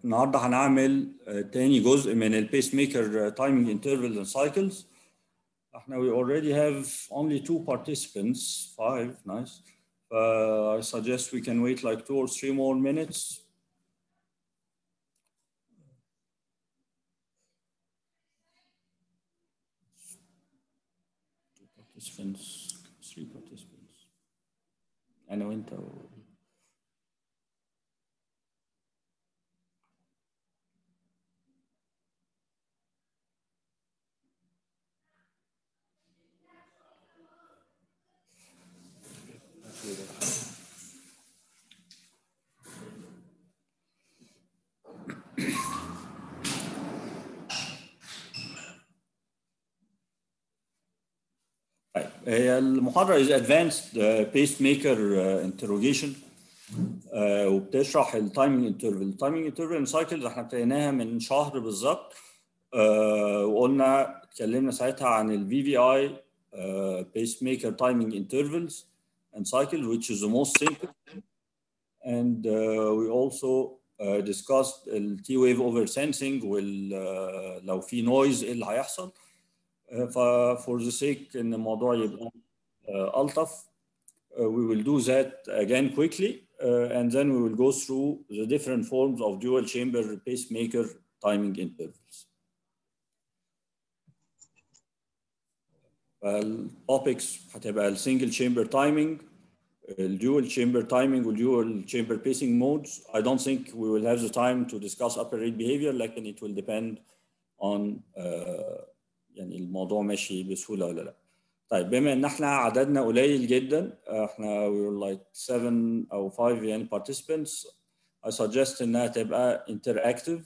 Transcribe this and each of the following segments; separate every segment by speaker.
Speaker 1: النهارده هنعمل تاني جزء من البيس ميكر تايمينج انترفلز اند سايكلز احنا we already have only two participants five nice uh, I suggest we can wait like two or three more minutes two participants three participants انا وانت و... طيب هي المحاضرة is advanced uh, pacemaker uh, interrogation uh, وبتشرح التايمينج انترفل التايمينج انترفل سايكلز احنا ابتديناها من شهر بالظبط uh, وقلنا اتكلمنا ساعتها عن ال VVI uh, pacemaker timing intervals and cycles which is the most simple and uh, we also uh, discussed ال T wave over sensing وال uh, لو في noise ايه اللي هيحصل ف for the sake ان الموضوع يبقى uh, ألطف uh, we will do that again quickly uh, and then we will go through the different forms of dual chamber pacemaker timing intervals. التوبكس هتبقى السنجل chamber timing الدول chamber timing والdual chamber pacing modes. I don't think we will have the time to discuss upper rate behavior لكن it will depend on uh, يعني الموضوع ماشي بسهوله ولا لا طيب بما ان احنا عددنا قليل جدا احنا we were like seven او five يعني participants I suggest انها تبقى interactive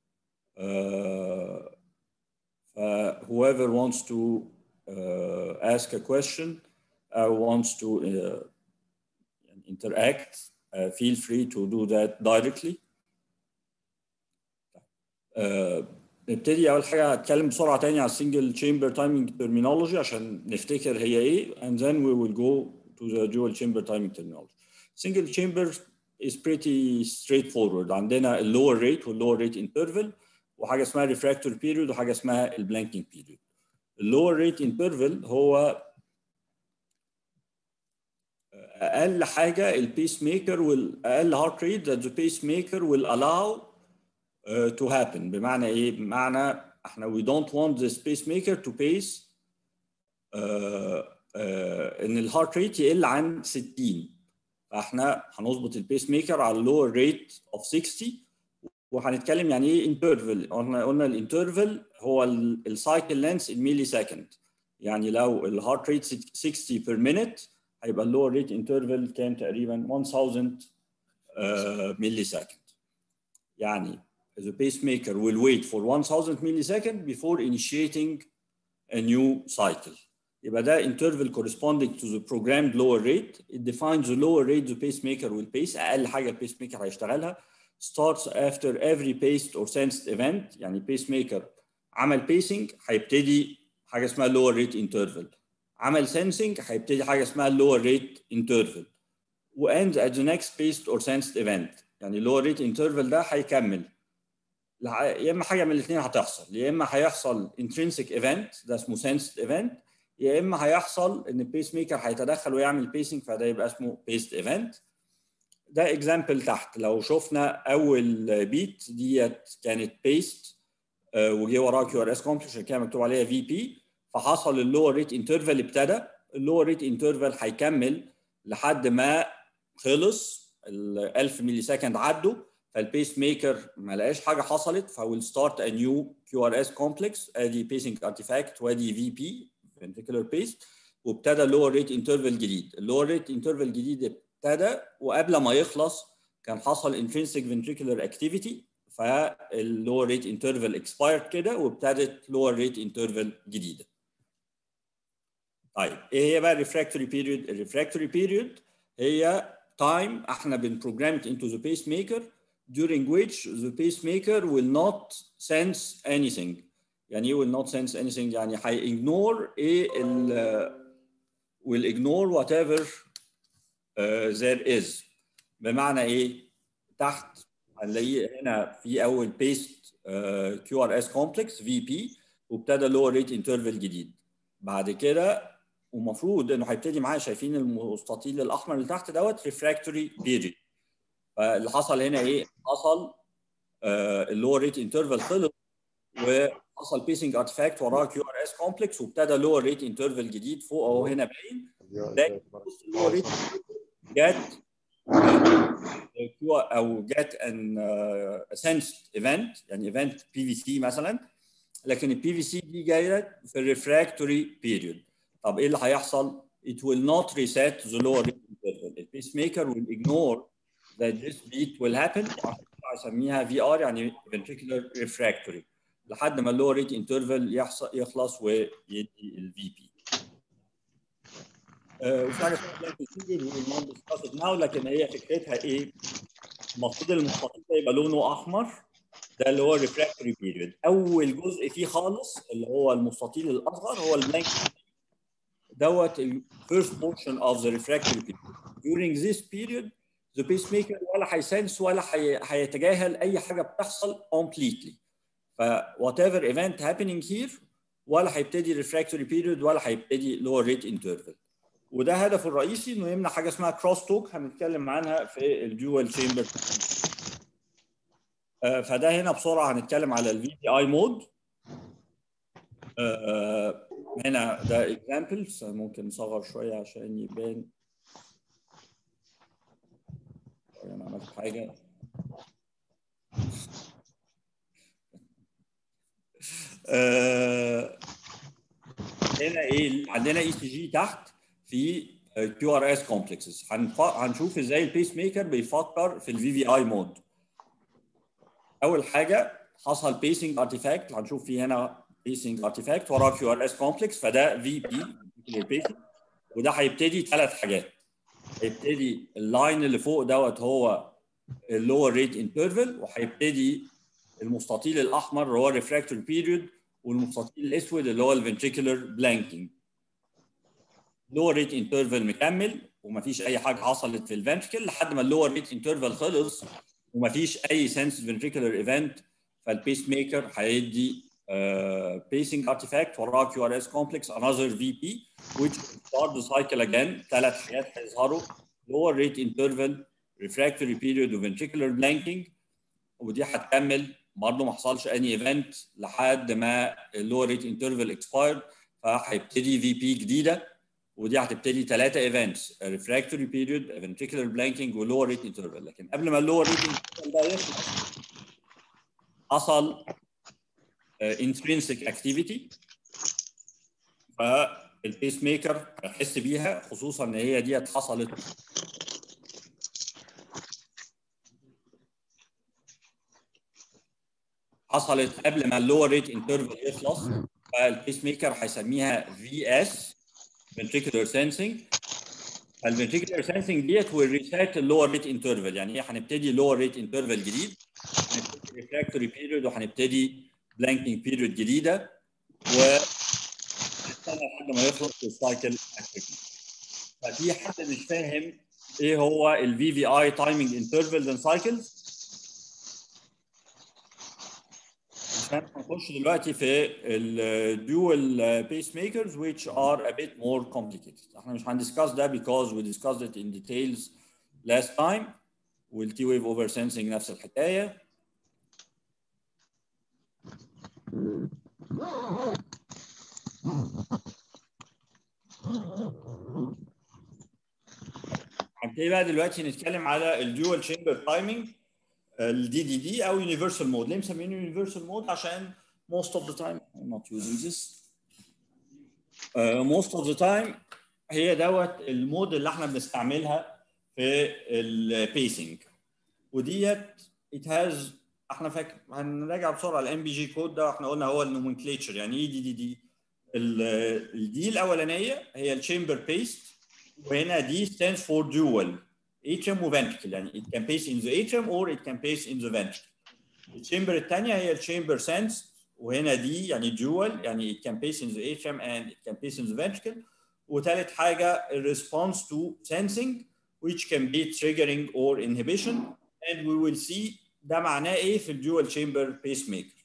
Speaker 1: uh, uh, whoever wants to uh, ask a question or wants to uh, interact uh, feel free to do that directly uh, نبتدي اول حاجه هتكلم بسرعه تاني على السنجل تشامبر تايمينج ترمينولوجي عشان نفتكر هي ايه and then we will go to the dual chamber timing terminology. Single chamber is pretty straightforward عندنا اللور ريت واللور ريت انترفال وحاجه اسمها ريفراكتوري بيريود وحاجه اسمها البلانكينج بيريود. اللور ريت انترفال هو اقل حاجه البيس ميكر والاقل هارت ريت that the pacemaker will allow uh, to happen بمعنى ايه؟ بمعنى احنا we don't want the pacemaker to pace uh, uh, ان الهارت ريت يقل عن 60 فاحنا هنظبط البيس ميكر على اللور ريت اوف 60 وهنتكلم يعني ايه انترفال قلنا قلنا الانترفال هو السايكل لينث الميلي سكند يعني لو الهارت ريت 60 بير مينيت هيبقى اللور ريت انترفال كام تقريبا 1000 ميلي سكند يعني the pacemaker will wait for 1000 millisecond before initiating a new cycle. يبقى ده interval corresponding to the programmed lower rate. It defines the lower rate the pacemaker will pace. أقل حاجة البيسميكر هيشتغلها starts after every paced or sensed event. يعني pacemaker عمل pacing هيبتدي حاجة اسمها lower rate interval. عمل sensing هيبتدي حاجة اسمها lower rate interval. و ends at the next paced or sensed event. يعني lower rate interval ده هيكمل. يا اما حاجه من الاثنين هتحصل يا اما هيحصل intrinsic event ده اسمه sensed event يا اما هيحصل ان البيس ميكر هيتدخل ويعمل بيسنج فده يبقى اسمه بيست ايفنت ده اكزامبل تحت لو شفنا اول بيت ديت كانت بيست وجي وراها كيو ار اس كومبلكس كده مكتوب عليها في بي فحصل اللور ريت انترفال ابتدى اللور ريت انترفال هيكمل لحد ما خلص ال 1000 ملي سكند عدوا فالبيس ميكر ما لقاش حاجه حصلت فويل ستارت ا نيو كيو ار اس كومبلكس ادي بيسنج ارتيفاكت وادي في بي فنتريكولار بيس وابتدى اللور ريت انترفال جديد اللور ريت انترفال جديد ابتدى وقبل ما يخلص كان حصل انترنسيك فنتريكولار اكتيفيتي فاللور ريت انترفال اكسبايرد كده وابتدت لور ريت انترفال جديده طيب ايه هي بقى الريفراكتوري بيريود الريفراكتوري بيريود هي time احنا بنبروجرام it into the pacemaker during which the pacemaker will not sense anything يعني ايه will not sense anything يعني هي ignore ايه ال will ignore whatever uh, there is بمعنى ايه تحت هنلاقيه هنا في اول بيست كيو ار اس كومبلكس في بي وابتدى لور ريت انترفال جديد بعد كده ومفروض انه هيبتدي معايا شايفين المستطيل الاحمر اللي تحت دوت ريفراكتوري بيريد فاللي حصل هنا ايه؟ حصل اللور ريت انترفال خلص وحصل بيسنج ارتفاكت وراه كيو ار اس كومبلكس وابتدى لور ريت انترفال جديد فوق اهو هنا باين ده اللور ريت جت او جت ان سنسد ايفنت يعني ايفنت بي في سي مثلا لكن البي في سي دي جايه في الريفراكتوري بيريود طب ايه اللي هيحصل؟ It will not reset the lower rate interval. The pacemaker will ignore that this beat will happen هسميها في ار يعني ventricular refractory لحد ما اللور ريت انترفال يخلص ويدي الفي بي. وفي حاجه اسمها بلانك بروسيجر ناو لكن هي فكرتها ايه؟ المفروض المستطيل يبقى لونه احمر ده اللي هو الريفراكتوري بيريود اول جزء فيه خالص اللي هو المستطيل الاصغر هو البلانك دوت ال first portion of the refractory period. During this period, the pacemaker ولا هيسنس ولا هيتجاهل أي حاجة بتحصل completely. ف whatever event happening here ولا هيبتدي refractory period ولا هيبتدي lower rate interval. وده هدفه الرئيسي انه يمنع حاجه اسمها كروس توك هنتكلم عنها في الديوال تشامبر فده هنا بسرعه هنتكلم على الفي بي اي مود هنا ده اكزامبلز ممكن نصغر شويه عشان يبان انا عملت حاجه آه هنا ايه عندنا اي سي جي تحت في كيو ار اس كومبلكسز هنشوف ازاي البيس ميكر بيفكر في الفي في اي مود اول حاجه حصل بيسنج ارتيفاكت هنشوف فيه هنا بيسنج ارتيفاكت وراه كيو ار اس كومبلكس فده في بي وده هيبتدي ثلاث حاجات هيبتدي اللاين اللي فوق دوت هو اللور ريت انترفال وهيبتدي المستطيل الاحمر اللي هو الريفراكتوري بيريود والمستطيل الاسود اللي هو الفنتريكولار بلانكينج لور ريت انترفال مكمل ومفيش اي حاجه حصلت في الفنتريكل لحد ما اللور ريت انترفال خلص ومفيش اي سنس فنتريكولار ايفنت فالبيس ميكر هيدي pacing artifact وراه QRS complex another VP which start the cycle again ثلاث حاجات هيظهروا lower rate interval refractory period وventricular blanking ودي هتكمل برضه ما حصلش اني ايفنت لحد ما اللور ريت انترفال اكسبايرد فهيبتدي في بي جديده ودي هتبتدي ثلاثه ايفنتس ريفراكتوري بيريود فنتريكولار بلانكينج ولور ريت انترفال لكن قبل ما اللور ريت انترفال ده يخلص حصل انترنسك اكتيفيتي فالبيس ميكر هيحس بيها خصوصا ان هي ديت حصلت حصلت قبل ما اللور ريت انترفال يخلص فالبيس ميكر هيسميها في اس ventricular sensing فالفنتريكولار سنسنج ديت ويل ريسيت اللور ريت انترفال يعني ايه هنبتدي لور ريت انترفال جديد هنبتدي ريفراكتوري بيريود وهنبتدي بلانكينج بيريود جديده و نستنى لحد ما يخلص السايكل ففي حد مش فاهم ايه هو الفي في اي تايمينج انترفالز اند سايكلز عشان نخش دلوقتي في الدول بيس ميكرز which are a bit more complicated احنا مش هندسكاس ده because we discussed it in details last time والتي ويف اوفر سensing نفس الحكايه هنبتدي بقى دلوقتي نتكلم على الدول تشامبر تايمينج الدي دي دي او يونيفرسال مود ليه مسمينه يونيفرسال مود عشان most of the time I'm not using this uh, most of the time هي دوت المود اللي احنا بنستعملها في البيسنج وديت it has احنا فاكر هنراجع بسرعه الام بي جي كود ده احنا قلنا هو النومنكليتشر يعني ايه دي دي دي الدي الاولانيه هي الشامبر بيست وهنا دي stands for dual atrium وventricle يعني it can pace in the atrium or it can pace in the ventricle. الشامبر الثانية هي الشامبر sense وهنا دي يعني dual يعني it can pace in the atrium and it can pace in the ventricle. وثالث حاجة response to sensing which can be triggering or inhibition and we will see ده معناه ايه في الديوال تشامبر بيس ميكر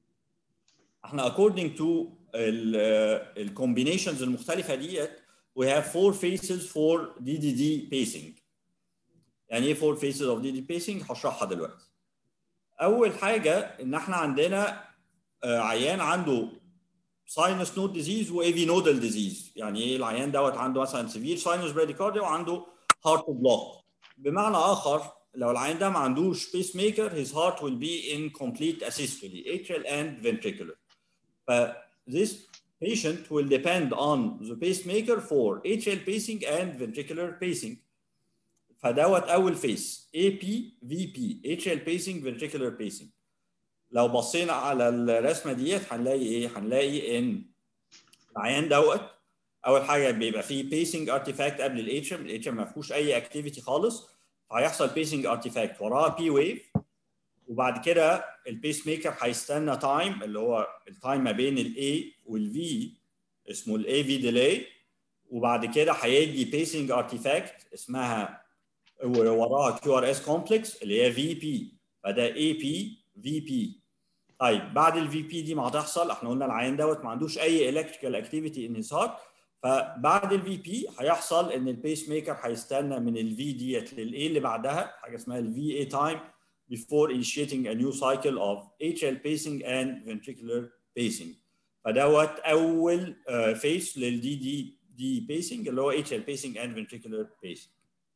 Speaker 1: احنا according to الكومبينيشنز المختلفه ديت we have four phases for DDD pacing يعني ايه four phases of DDD pacing هشرحها دلوقتي اول حاجه ان احنا عندنا عيان عنده ساينس نود ديزيز وايفي نودال ديزيز يعني ايه العيان دوت عنده مثلا سيفير ساينس براديكارديا وعنده هارت بلوك بمعنى اخر لو العيان ده ما عندوش بيس ميكر his heart will be in complete asystole atrial and ventricular ف this patient will depend on the pacemaker for atrial pacing and ventricular pacing فدوت اول فيس AP VP atrial pacing ventricular pacing لو بصينا على الرسمه ديت هنلاقي ايه؟ هنلاقي ان العيان دوت اول حاجه بيبقى فيه بيسنج ارتيفاكت قبل الاتشم، الاتشم ما فيهوش اي اكتيفيتي خالص فهيحصل بيسنج ارتيفاكت وراه بي ويف وبعد كده البيس ميكر هيستنى تايم اللي هو التايم ما بين الاي والفي اسمه الاي في ديلي وبعد كده هيدي بيسنج ارتيفاكت اسمها وراها كيو ار اس كومبلكس اللي هي في بي فده اي بي في بي طيب بعد الفي بي دي ما هتحصل احنا قلنا العيان دوت ما عندوش اي الكتريكال اكتيفيتي ان هارت فبعد الفي بي هيحصل ان البيس ميكر هيستنى من الفي ديت للاي اللي بعدها حاجه اسمها الفي اي تايم before initiating a new cycle of atrial pacing and ventricular pacing فدوت اول فيس للدي دي دي بيسنج اللي هو atrial pacing and ventricular pacing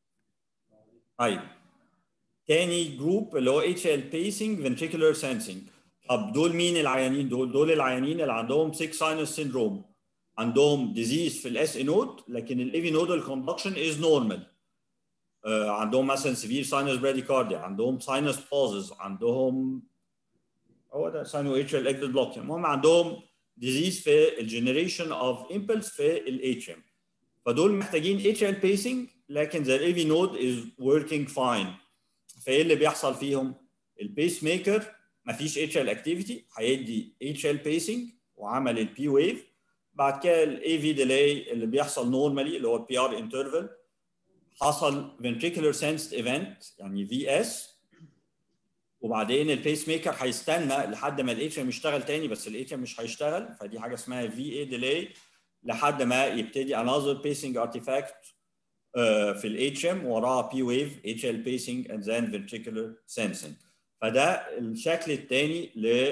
Speaker 1: طيب تاني جروب اللي هو atrial pacing ventricular sensing طب دول مين العيانين دول؟ دول العيانين اللي عندهم سيك ساينس سيندروم عندهم ديزيز في الاس نود لكن الايفي نودال كوندكشن از نورمال عندهم مثلا سيفير ساينس براديكارديا عندهم ساينس بوزز عندهم هو ده ساينو اتريال اكتد بلوك المهم عندهم ديزيز في الجنريشن اوف امبلس في الاتش ام فدول محتاجين اتريال بيسنج لكن ذا الايفي نود از وركينج فاين فايه اللي بيحصل فيهم؟ البيس ميكر مفيش اتريال اكتيفيتي هيدي اتريال بيسنج وعمل البي ويف بعد كده الاي في ديلي اللي بيحصل نورمالي اللي هو البي ار انترفال حصل ventricular sensed event يعني في اس وبعدين البيس ميكر هيستنى لحد ما الاتش يشتغل تاني بس الاتش مش هيشتغل فدي حاجه اسمها في اي ديلي لحد ما يبتدي another pacing artifact uh, في الاتش ام وراها بي ويف اتش ال pacing and then ventricular sensing فده الشكل الثاني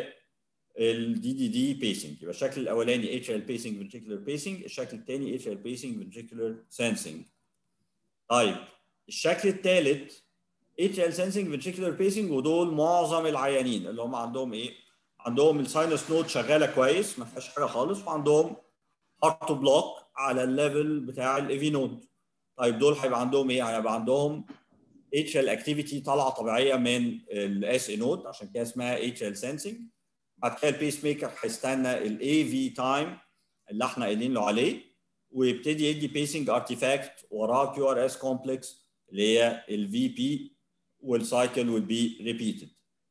Speaker 1: للدي دي دي بيسنج يبقى الشكل الاولاني اتش ال بيسنج ventricular pacing الشكل الثاني اتش ال pacing ventricular sensing طيب الشكل الثالث اتش ال سنسنج فنتريكولار بيسنج ودول معظم العيانين اللي هم عندهم ايه؟ عندهم الساينس نود شغاله كويس ما فيهاش حاجه خالص وعندهم هارت بلوك على الليفل بتاع الايفي نود طيب دول هيبقى عندهم ايه؟ هيبقى عندهم اتش ال اكتيفيتي طالعه طبيعيه من الاس اي نود عشان كده اسمها اتش ال سنسنج بعد كده البيس ميكر هيستنى الاي في تايم اللي احنا قايلين له عليه ويبتدي يدي بيسنج ارتيفاكت وراه كيو ار اس كومبلكس اللي هي الفي بي والسايكل will be repeated.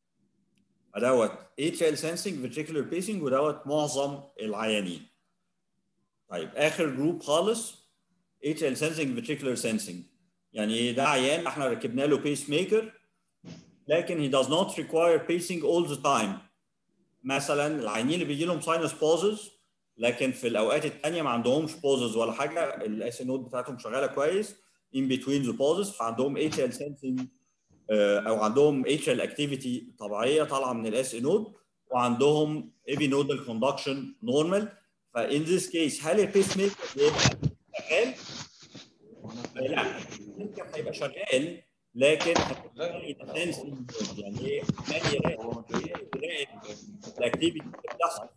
Speaker 1: دوت atrial sensing ventricular pacing ودوت معظم العيانين. طيب اخر جروب خالص atrial sensing ventricular sensing يعني ده عيان احنا ركبنا له بيس ميكر لكن he does not require pacing all the time. مثلا العيانين اللي بيجي لهم sinus pauses لكن في الاوقات الثانيه ما عندهمش pauses ولا حاجه الاس نود بتاعتهم شغاله كويس in between the pauses فعندهم atrial sensing او عندهم اتريال اكتيفيتي طبيعيه طالعه من الاس نود وعندهم ايفي نودال كوندكشن نورمال فان ذيس كيس هل البيس ميكر شغال؟ لا ممكن هيبقى شغال لكن يعني ايه يراقب الاكتيفيتي اللي بتحصل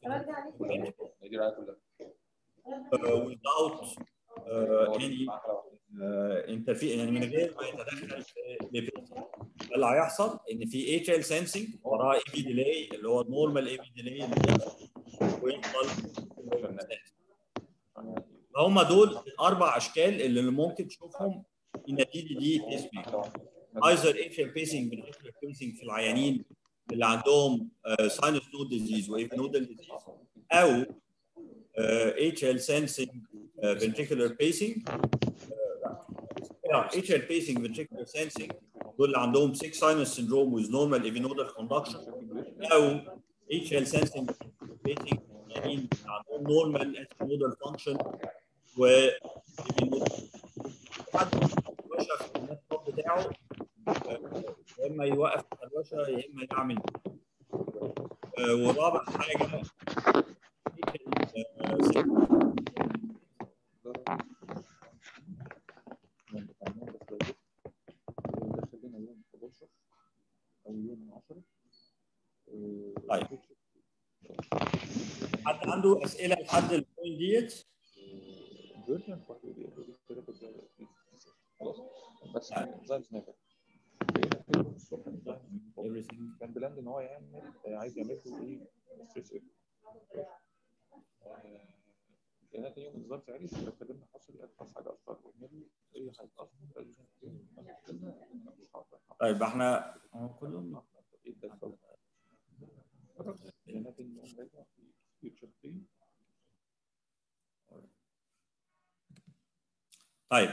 Speaker 1: without any انترفي يعني من غير ما يتدخل في ليفل اللي هيحصل ان في اتش ال سنسنج وراه اي في ديلي اللي هو النورمال اي في ديلي اللي بيحصل ويحصل هم دول الاربع اشكال اللي ممكن تشوفهم النتيجه دي بيس ميكر ايزر اتش ال بيسنج بالريجولار بيسنج في العيانين اللي عندهم ساينس نود ديزيز وايف نودال ديزيز او اتش ال سنسنج ventricular pacing atrial pacing ventricular sensing دول اللي عندهم 6 sinus syndrome with normal evinodal conduction او HL sensing pacing يعني عندهم normal evinodal function و حد الوشة في النتورك بتاعه يا اما يوقف الوشة يا اما يعمل ورابع حاجه طيب حد عنده اسئله لحد البوينت ديت؟
Speaker 2: بس كان بلاند ان هو يعمل عايز يعمل له ايه ستريس انا تاني يوم الظرف عالي فكلمنا حصري ادفع حاجه اصفر والنبي ايه هيتاثر
Speaker 1: طيب احنا هو كلهم طيب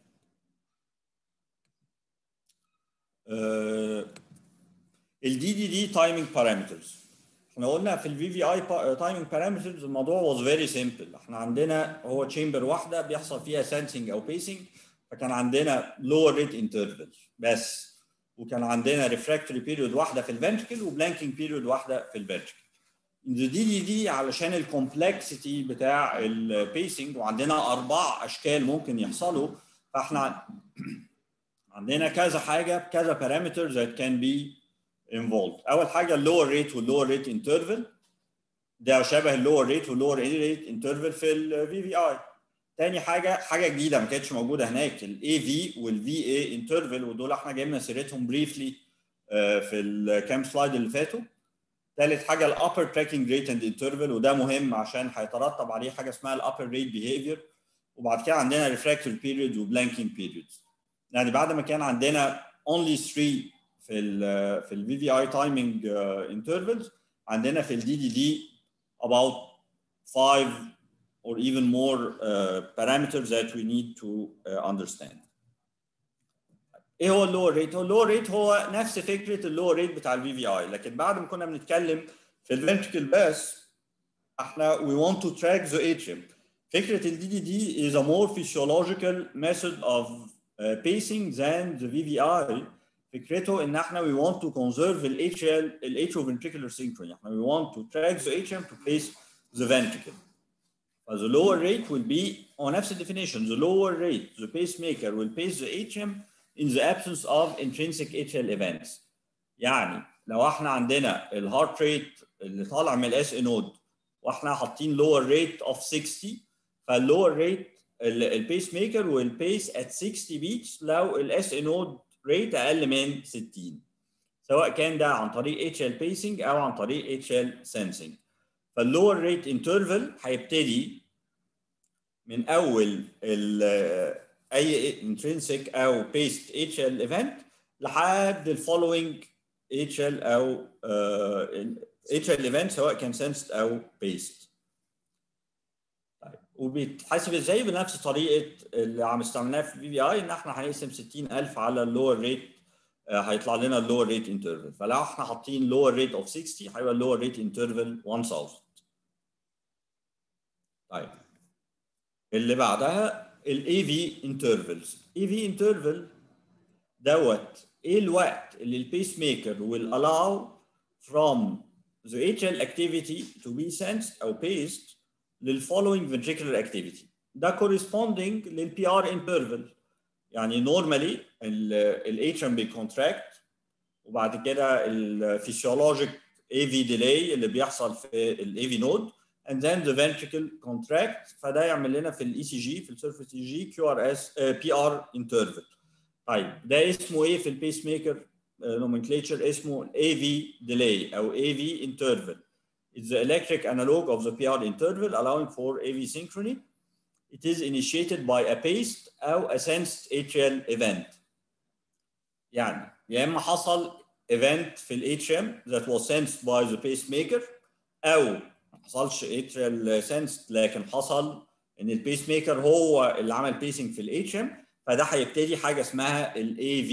Speaker 1: الدي دي دي تايمينج بارامترز احنا قلنا في الفي في اي تايمينج بارامترز الموضوع واز فيري سيمبل احنا عندنا هو تشامبر واحده بيحصل فيها سنسنج او بيسنج فكان عندنا لور ريت انترفل بس وكان عندنا ريفراكتوري بيريود واحده في الفنتركل وبلانكينج بيريود واحده في الفنتركل دي دي دي علشان الكومبلكسيتي بتاع البيسنج وعندنا اربع اشكال ممكن يحصلوا فاحنا عندنا كذا حاجه كذا parameters that can be involved اول حاجه اللور ريت واللور ريت انترفال ده شبه اللور ريت واللور ريت انترفال في الفي في اي تاني حاجه حاجه جديده ما كانتش موجوده هناك الاي في والفي اي انترفال ودول احنا جبنا سيرتهم بريفلي في الكام سلايد اللي فاتوا ثالث حاجه الابر تراكنج ريت اند انترفال وده مهم عشان هيترتب عليه حاجه اسمها الابر ريت بيهيفير وبعد كده عندنا ريفراكتوري بيريود وبلانكينج بيريودز يعني بعد ما كان عندنا only 3 في ال في الفي في اي تايمينج انترفلز عندنا في الدي دي دي about 5 or even more uh, parameters that we need to uh, understand. ايه هو اللور ريت؟ هو اللور ريت هو نفس فكره اللور ريت بتاع الفي في اي لكن بعد ما كنا بنتكلم في الفنتركل بس احنا we want to track the atrium. فكره الدي دي دي is a more physiological method of uh, pacing than the VVI فكرته ان احنا we want to conserve ال atrial ال atrioventricular synchrony احنا we want to track the atrium to pace the ventricle. The lower rate will be on نفس definition the lower rate the pacemaker will pace the atrium in the absence of intrinsic atrial events. يعني لو احنا عندنا الهارت ريت اللي طالع من الاس نود واحنا حاطين lower rate of 60 فاللور ريت البيس ميكر والبيس ات 60 بيتس لو الاس نود ريت اقل من 60 سواء كان ده عن طريق اتش ال بيسنج او عن طريق اتش ال سنسنج فاللور ريت انترفال هيبتدي من اول اي انترنسك او بيست اتش ال ايفنت لحد الفولوينج اتش ال او اتش ال ايفنت سواء كان سنسد او بيست وبيتحاسب ازاي بنفس طريقه اللي عم استعملناها في الفي في اي ان احنا هنقسم 60000 على اللور ريت هيطلع لنا اللور ريت انترفال فلو احنا حاطين لور ريت اوف 60 هيبقى اللور ريت انترفال 1000 طيب اللي بعدها الاي في انترفالز اي في انترفال دوت ايه الوقت اللي البيس ميكر will allow from the atrial activity to be sensed او paced للfollowing ventricular activity ده corresponding للبي ار interval يعني normally الاتريم بيكونتراكت وبعد كده الفيسيولوجيك AV delay اللي بيحصل في الاي في نود and then the ventricle contract فده يعمل لنا في الاي سي جي في السيرفيس اي جي كيو ار اس بي ار انترفال طيب ده اسمه ايه في البيس ميكر nomenclature اسمه AV delay او AV interval It's the electric analog of the PR interval allowing for AV synchrony. It is initiated by a paced أو a sensed atrial event. يعني يا إما حصل event في ال atrium that was sensed by the pacemaker أو ما حصلش atrial sensed لكن حصل إن البيس ميكر هو اللي عمل pacing في ال atrium فده هيبتدي حاجة اسمها ال AV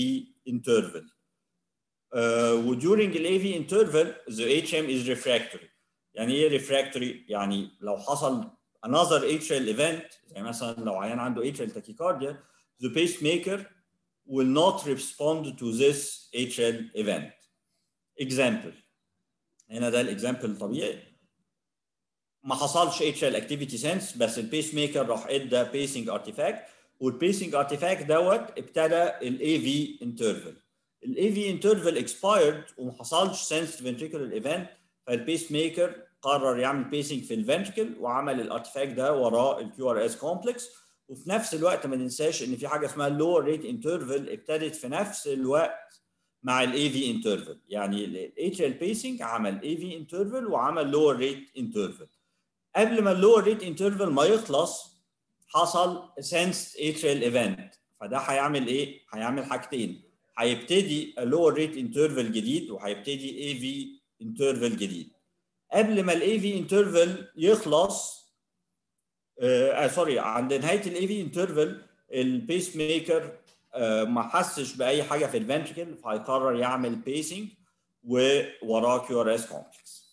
Speaker 1: interval uh, during ال AV interval the HM is refractory يعني ايه refractory يعني لو حصل another atrial event زي مثلا لو عيان عنده atrial tachycardia the pacemaker will not respond to this atrial event example هنا ده الاكزامبل الطبيعي ما حصلش atrial activity sense بس البيس ميكر راح ادى pacing artifact والبيسنج ارتيفاكت دوت ابتدى الاي في انترفال الاي في انترفال اكسبايرد وما حصلش سنس فنتريكولار ايفنت فالبيس ميكر قرر يعمل بيسنج في الفنتريكل وعمل الارتيفاكت ده وراه الكيو ار اس كومبلكس وفي نفس الوقت ما ننساش ان في حاجه اسمها اللور ريت انترفال ابتدت في نفس الوقت مع الاي في انترفال يعني الاتريال بيسنج عمل اي في انترفال وعمل لور ريت انترفال قبل ما اللور ريت انترفال ما يخلص حصل sensed atrial event فده هيعمل ايه؟ هيعمل حاجتين هيبتدي lower rate interval جديد وهيبتدي AV interval جديد قبل ما الاي في انترفال يخلص آه سوري عند نهايه الاي في انترفال البيس ميكر آه ما حسش باي حاجه في الفنتركل فهيقرر يعمل بيسنج ووراه كيو ار اس كومبلكس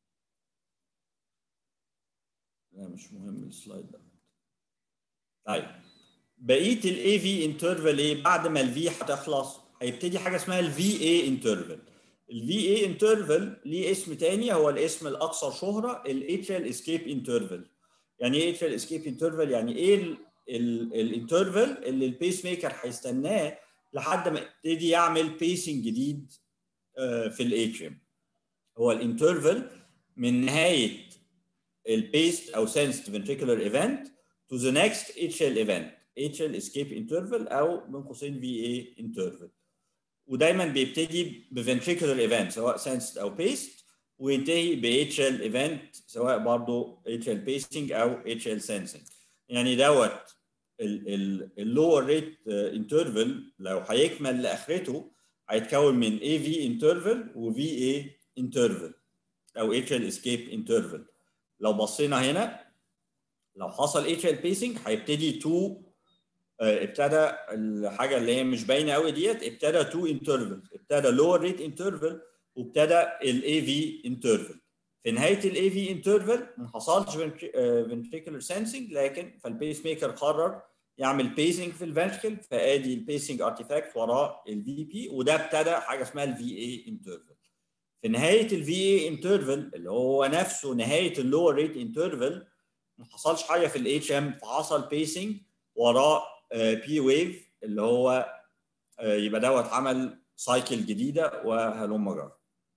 Speaker 1: لا مش مهم السلايد ده طيب بقيه الاي في انترفال ايه بعد ما الفي هتخلص هيبتدي حاجه اسمها الفي اي انترفال الفي اي انترفال ليه اسم تاني هو الاسم الاكثر شهره الاتريال اسكيب انترفال يعني ايه اتريال اسكيب انترفال يعني ايه الانترفال اللي البيس ميكر هيستناه لحد ما يبتدي يعمل بيسنج جديد في الاتريوم هو الانترفال من نهايه البيست او سنسد ventricular event to the next atrial event atrial escape interval او من قوسين VA interval ودايما بيبتدي بventricular event سواء sensed او paced وينتهي بatrial event سواء برضه atrial pacing او atrial sensing يعني دوت اللور ريت انترفال لو هيكمل لاخرته هيتكون من AV interval و VA interval او atrial escape interval لو بصينا هنا لو حصل atrial pacing هيبتدي تو ابتدى الحاجه اللي هي مش باينه قوي ديت ابتدى تو انترفل ابتدى lower rate interval وابتدى الاي في انترفل في نهايه الاي في انترفل ما حصلش ventricular sensing لكن فالبيس ميكر قرر يعمل بيسنج في الفنتركل فادي البيسنج ارتيفاكت وراه الفي بي وده ابتدى حاجه اسمها الفي اي انترفل في نهايه الفي اي انترفل اللي هو نفسه نهايه اللور ريت انترفل ما حصلش حاجه في الاتش ام فحصل بيسنج وراه بي ويف اللي هو يبقى دوت عمل سايكل جديده وهلم جرى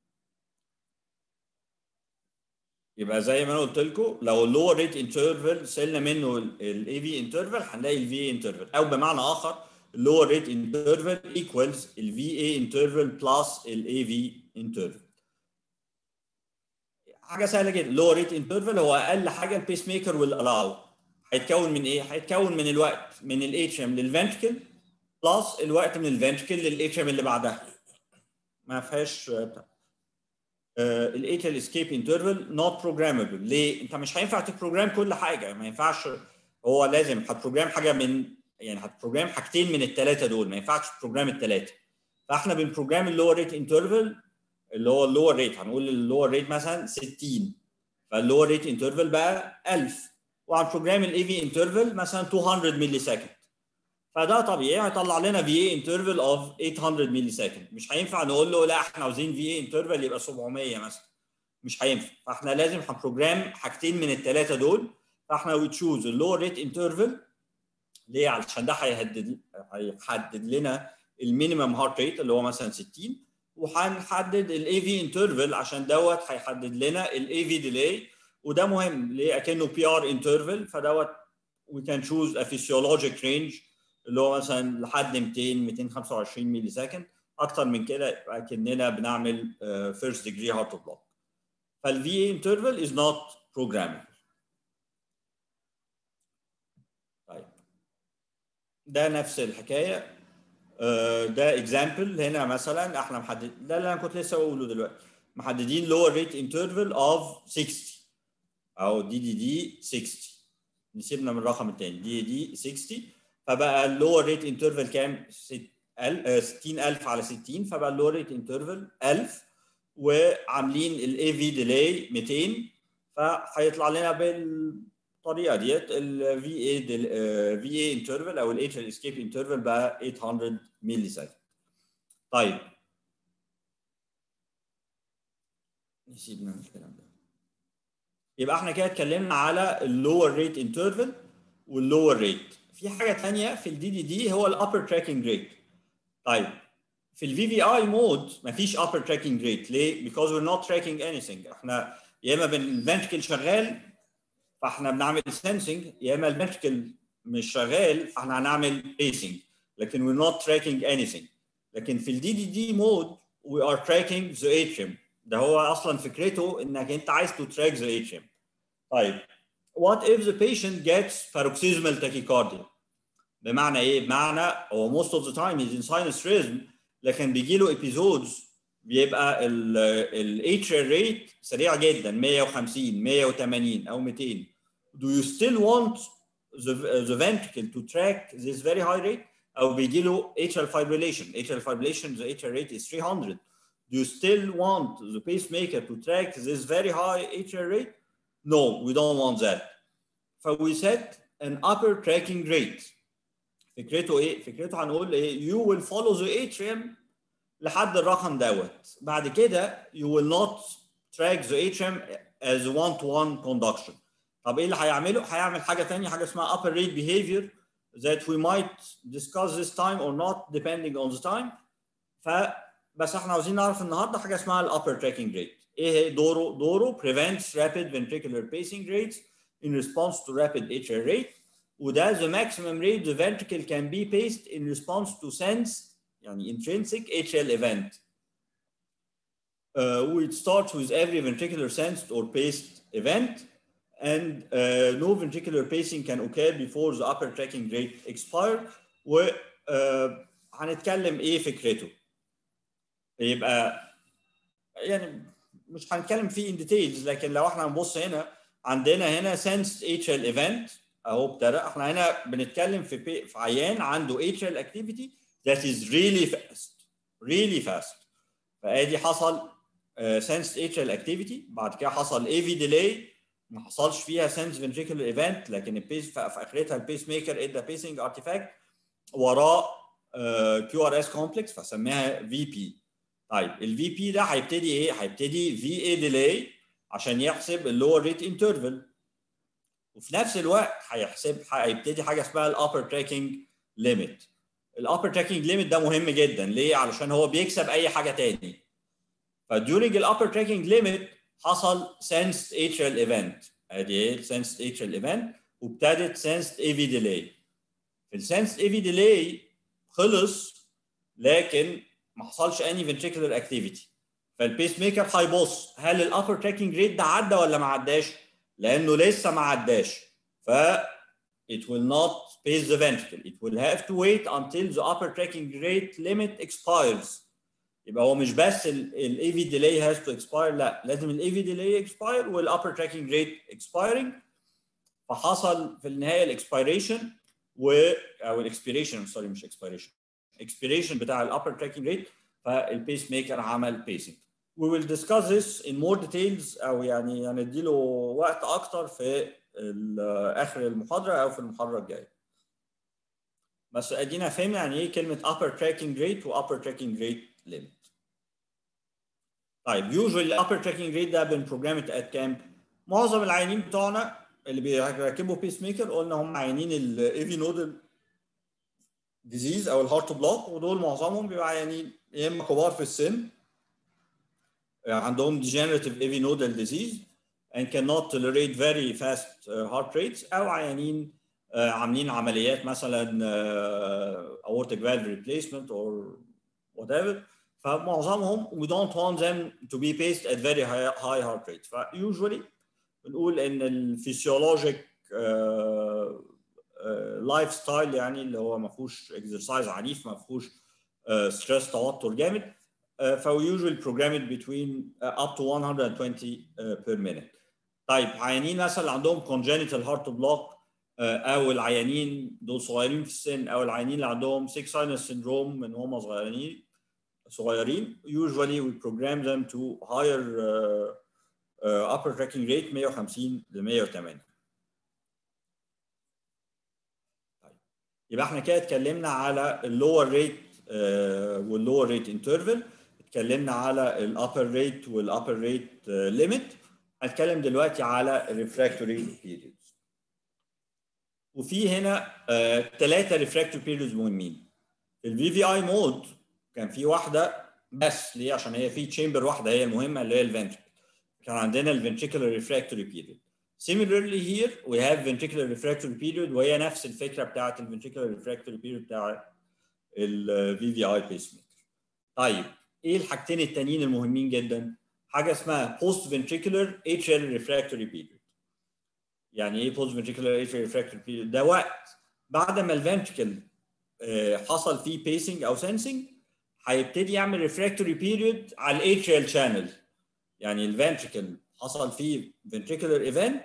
Speaker 1: يبقى زي ما انا قلت لكم لو اللور ريت انترفل شلنا منه الاي في انترفل هنلاقي الفي انترفل او بمعنى اخر اللور ريت انترفل ايكوالز الفي اي انترفل بلس الاي في انترفل حاجه سهله جدا لور ريت انترفل هو اقل حاجه البيس ميكر والالاو هيتكون من ايه؟ هيتكون من الوقت من الاتش ام للفنتركل بلس الوقت من الفنتركل للاتش ام اللي بعدها ما فيهاش الاتريال اسكيب انترفال نوت بروجرامبل ليه؟ انت مش هينفع تبروجرام كل حاجه ما ينفعش هو لازم هتبروجرام حاجه من يعني هتبروجرام حاجتين من الثلاثه دول ما ينفعش تبروجرام الثلاثه فاحنا بنبروجرام اللور ريت انترفال اللي هو اللور ريت هنقول اللور ريت مثلا 60 فاللور ريت انترفال بقى 1000 وهنبروجرام الاي في انترفال مثلا 200 ملي سكند فده طبيعي هيطلع لنا في اي انترفال اوف 800 ملي سكند مش هينفع نقول له لا احنا عاوزين في اي انترفال يبقى 700 مثلا مش هينفع فاحنا لازم هنبروجرام حاجتين من الثلاثه دول فاحنا وي تشوز اللور ريت انترفال ليه علشان ده هيحدد هيحدد لنا المينيمم هارت ريت اللي هو مثلا 60 وهنحدد الاي في انترفال عشان دوت هيحدد لنا الاي في ديلي وده مهم ليه اكنه بي ار انترفال فدوت we can choose a physiologic range اللي هو مثلا لحد 200 225 ملي سكند اكتر من كده يبقى كاننا بنعمل فيرست ديجري هارت بلوك فالفي انترفال از نوت programmable طيب ده نفس الحكايه ده اكزامبل هنا مثلا احنا محدد ده اللي انا كنت لسه بقوله دلوقتي محددين lower rate interval of 60 او دي دي دي 60 نسيبنا من الرقم الثاني دي دي 60 فبقى اللور ريت انترفال كام؟ 60000 على 60 فبقى اللو ريت انترفال 1000 وعاملين الاي في ديلي 200 فهيطلع لنا بالطريقه ديت الفي اي في اي انترفال او الاتش اسكيب انترفال بقى 800 ملي سكند طيب نسيب نعمل الكلام ده يبقى احنا كده اتكلمنا على اللور ريت انترفال واللور ريت في حاجه ثانيه في الدي دي دي هو الابر تراكنج ريت طيب في الفي في اي مود مفيش upper tracking rate ليه؟ because we're not tracking anything احنا يا اما الفنتكل شغال فاحنا بنعمل sensing يا اما الفنتكل مش شغال فاحنا هنعمل pacing لكن we're not tracking anything لكن في الدي دي دي مود we are tracking the atrium ده هو اصلا فكرته انك انت عايز to track the atrium طيب what if the patient gets paroxysmal tachycardia بمعنى ايه؟ بمعنى هو most of the time he's in sinus rhythm لكن بيجي له episodes بيبقى الاتريال ريت سريع جدا 150 180 او 200 do you still want the, the ventricle to track this very high rate او بيجي له atrial fibrillation atrial fibrillation the atrial rate is 300 do you still want the pacemaker to track this very high atrial rate no we don't want that so we set an upper tracking rate فكرته ايه؟ فكرته هنقول ايه؟ you will follow the atrium لحد الرقم دوت بعد كده you will not track the atrium as one to one conduction طب ايه اللي هيعمله؟ هيعمل حاجه ثانيه حاجه اسمها upper rate behavior that we might discuss this time or not depending on the time فبس احنا عاوزين نعرف النهارده حاجه اسمها الابر tracking rate ايه هي دوره؟ دوره prevents rapid ventricular pacing rates in response to rapid atrial rate وده the maximum rate the ventricle can be paced in response to sense يعني intrinsic atrial event. Uh, it starts with every ventricular sensed or paced event and uh, no ventricular pacing can occur before the upper tracking rate expire و uh, هنتكلم ايه فكرته يبقى يعني مش هنتكلم فيه in details لكن لو احنا هنبص هنا عندنا هنا sensed atrial event اهو ابتدى احنا هنا بنتكلم في في عيان عنده atrial activity that is really fast really fast فادي حصل uh, sensed atrial activity بعد كده حصل AV delay ما حصلش فيها sense ventricular event لكن البيس في اخرتها البيس ميكر ادى بيسنج ارتيفاكت وراه كيو ار اس كومبلكس فسميها في بي طيب الفي بي ده هيبتدي ايه؟ هيبتدي في اي ديلي عشان يحسب اللور ريت انترفال وفي نفس الوقت هيحسب هيبتدي حاجه اسمها الابر تراكنج ليميت الابر تراكنج ليميت ده مهم جدا ليه؟ علشان هو بيكسب اي حاجه تاني فديورنج الابر تراكنج ليميت حصل sensed atrial event ادي ايه sensed atrial event وابتدت sensed AV delay في السنسد AV delay خلص لكن ما حصلش any ventricular activity فالبيس ميكر هيبص هل الابر تراكنج ريت ده عدى ولا ما عداش؟ لانه لسه ما عداش ف it will not pace the ventricle it will have to wait until the upper tracking rate limit expires يبقى هو مش بس ال AV delay has to expire لا لازم ال AV delay expire وال upper tracking rate expiring فحصل في النهايه الاكسبيريشن و او الاكسبيريشن سوري مش expiration expiration بتاع ال upper tracking rate فالبيس ميكر عمل pacing we will discuss this in more details او يعني هنديله وقت اكتر في اخر المحاضره او في المحاضره الجايه بس ادينا فهمنا يعني ايه كلمه upper tracking rate و upper tracking rate limit طيب usually upper tracking rate ده بن programmed at camp معظم العيانين بتوعنا اللي بيركبوا بيس ميكر قلنا هم عيانين الايفي نودل ديزيز او الهارت بلوك ودول معظمهم بيبقى عيانين يا اما كبار في السن عندهم degenerative AV nodal disease and cannot tolerate very fast heart rates او عيانين عاملين عمليات مثلا aortic valve replacement or whatever فمعظمهم we don't want them to be paced at very high, high heart rates فusually بنقول ان الفسيولوجيك لايف ستايل يعني اللي هو ما فيهوش اكسرسايز عنيف ما فيهوش ستريس توتر جامد فهو usually program it between uh, up to 120 uh, per minute. طيب عيانين مثلا عندهم congenital heart block او العيانين دول صغيرين في السن او العيانين اللي عندهم sick sinus syndrome من هم صغيرين صغيرين usually we program them to higher uh, uh, upper tracking rate 150 ل 180 طيب يبقى احنا كده اتكلمنا على اللور ريت واللور ريت انترفال اتكلمنا على الابر ريت والابر ريت ليميت هنتكلم دلوقتي على الريفراكتوري periods وفي هنا ثلاثه ريفراكتوري periods مهمين الفي في اي مود كان في واحده بس ليه عشان هي في تشامبر واحده هي المهمه اللي هي الفنتريكل كان عندنا الفنتريكولار ريفراكتوري بيريود similarly here we have ventricular refractory period وهي نفس الفكره بتاعت الفنتريكولار ريفراكتوري بيريود بتاع الفي في اي بيس ميكر طيب ايه الحاجتين التانيين المهمين جدا حاجه اسمها post ventricular atrial refractory period يعني ايه post ventricular atrial refractory period ده وقت بعد ما الفنتريكل حصل فيه بيسنج او سنسنج هيبتدي يعمل ريفراكتوري بيريود على الاتريال شانل يعني الفنتريكل حصل فيه ventricular ايفنت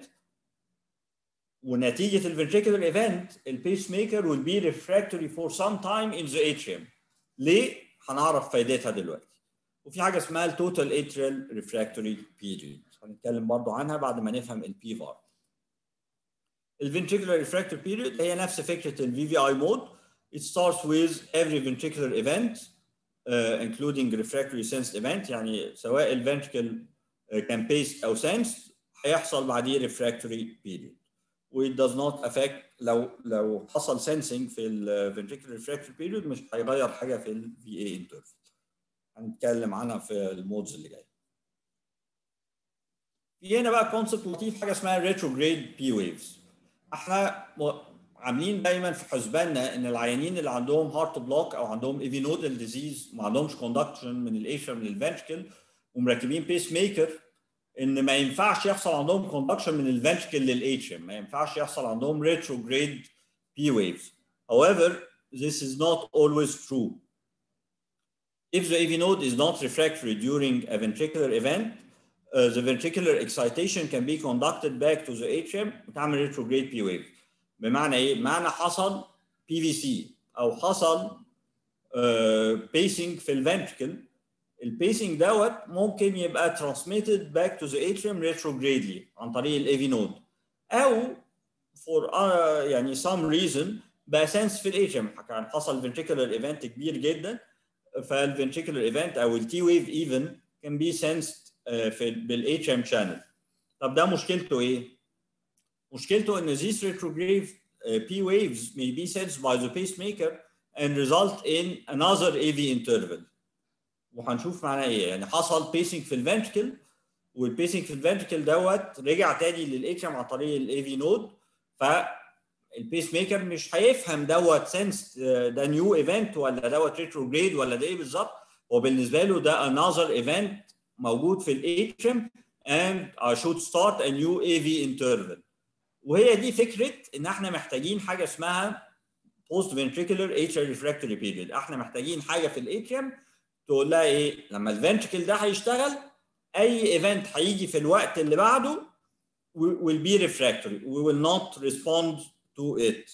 Speaker 1: ونتيجه الفنتريكولار ايفنت البيس ميكر will be refractory for some time in the atrium ليه؟ هنعرف فايدتها دلوقتي وفي حاجه اسمها التوتال اتريال ريفراكتوري بيريود هنتكلم برضو عنها بعد ما نفهم البي فار الفنتريكولار ريفراكتوري بيريود هي نفس فكره الفي في اي مود it starts with every ventricular event uh, including refractory sensed event يعني سواء الفنتريكل uh, كان paced او sensed هيحصل بعديه refractory period و it does not affect لو لو حصل sensing في ال ventricular refractory period مش هيغير حاجه في ال VA interval هنتكلم عنها في المودز اللي جايه في هنا بقى كونسبت لطيف حاجه اسمها retrograde P waves احنا عاملين دايما في حسباننا ان العيانين اللي عندهم هارت بلوك او عندهم ايفي نودال ديزيز ما عندهمش كوندكشن من الاتريوم للفنتركل ومركبين بيس ميكر ان ما ينفعش يحصل عندهم كوندكشن من الفنتركل للاتريوم ما ينفعش يحصل عندهم retrograde P waves however this is not always true if the AV node is not refractory during a ventricular event uh, the ventricular excitation can be conducted back to the atrium وتعمل retrograde P wave بمعنى ايه؟ بمعنى حصل بي في سي او حصل بيسنج uh, في الفنتركل البيسنج دوت ممكن يبقى transmitted back to the atrium retrogradely عن طريق الاي نود او for uh, يعني some reason بقى سنس في الاتريوم كان حصل ventricular event كبير جدا فالventricular event او التي ويف ايفن can be sensed uh, في بالاتريوم channel طب ده مشكلته ايه؟ مشكلته ان these retrograde uh, P waves may be sensed by the pacemaker and result in another AV interval. وهنشوف معناه ايه يعني حصل pacing في الفنتركل والبيسنج في الفنتركل دوت رجع تاني للاتريوم عن طريق الاي في نود فالبيس ميكر مش هيفهم دوت سنس ده نيو ايفنت ولا دوت ريتروجريد ولا ده ايه بالظبط هو بالنسبه له ده another ايفنت موجود في الاتريوم and I should start a new AV interval وهي دي فكره ان احنا محتاجين حاجه اسمها post ventricular atrial refractory period احنا محتاجين حاجه في الاتريوم تقول لها ايه لما الفنتركل ده هيشتغل اي ايفنت هيجي في الوقت اللي بعده will be refractory we will not respond to it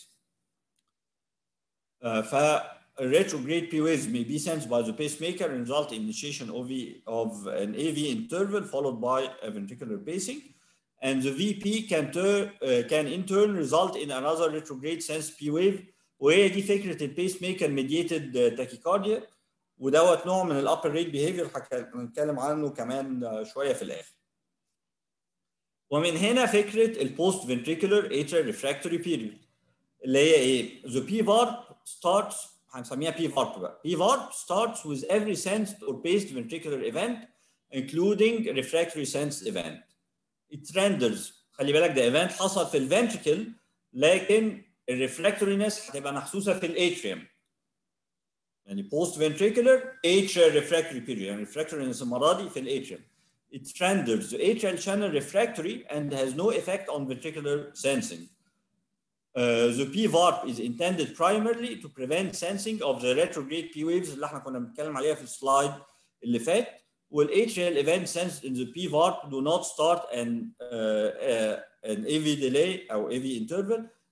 Speaker 1: uh, ف retrograde P waves may be sensed by the pacemaker and result in initiation of, of an AV interval followed by a ventricular pacing and the VP can, turn, uh, can in turn result in another retrograde sense P wave وهي دي فكره البيس ميكر ميديتد تاكيكارديا ودوت نوع من الابر ريت بيهيفير هنتكلم عنه كمان شويه في الاخر. ومن هنا فكره البوست فنتريكولار اتريال ريفراكتوري بيريود اللي هي ايه؟ The P VARP starts هنسميها P VARP بقى. P VARP starts with every sensed or paced ventricular event including refractory sensed event. It renders خلي بالك ده ايفنت حصل في الفنتريكل لكن الريفراكتورينس هتبقى محسوسه في الاتريوم يعني post ventricular atrial refractory period يعني refractoriness المره دي في الاتريوم it renders the atrial channel refractory and has no effect on ventricular sensing Uh, the P VARP is intended primarily to prevent sensing of the retrograde P waves اللي احنا كنا بنتكلم عليها في السلايد اللي فات والاtrial event sensed in the P VARP do not start an, uh, uh, an AV delay أو AV interval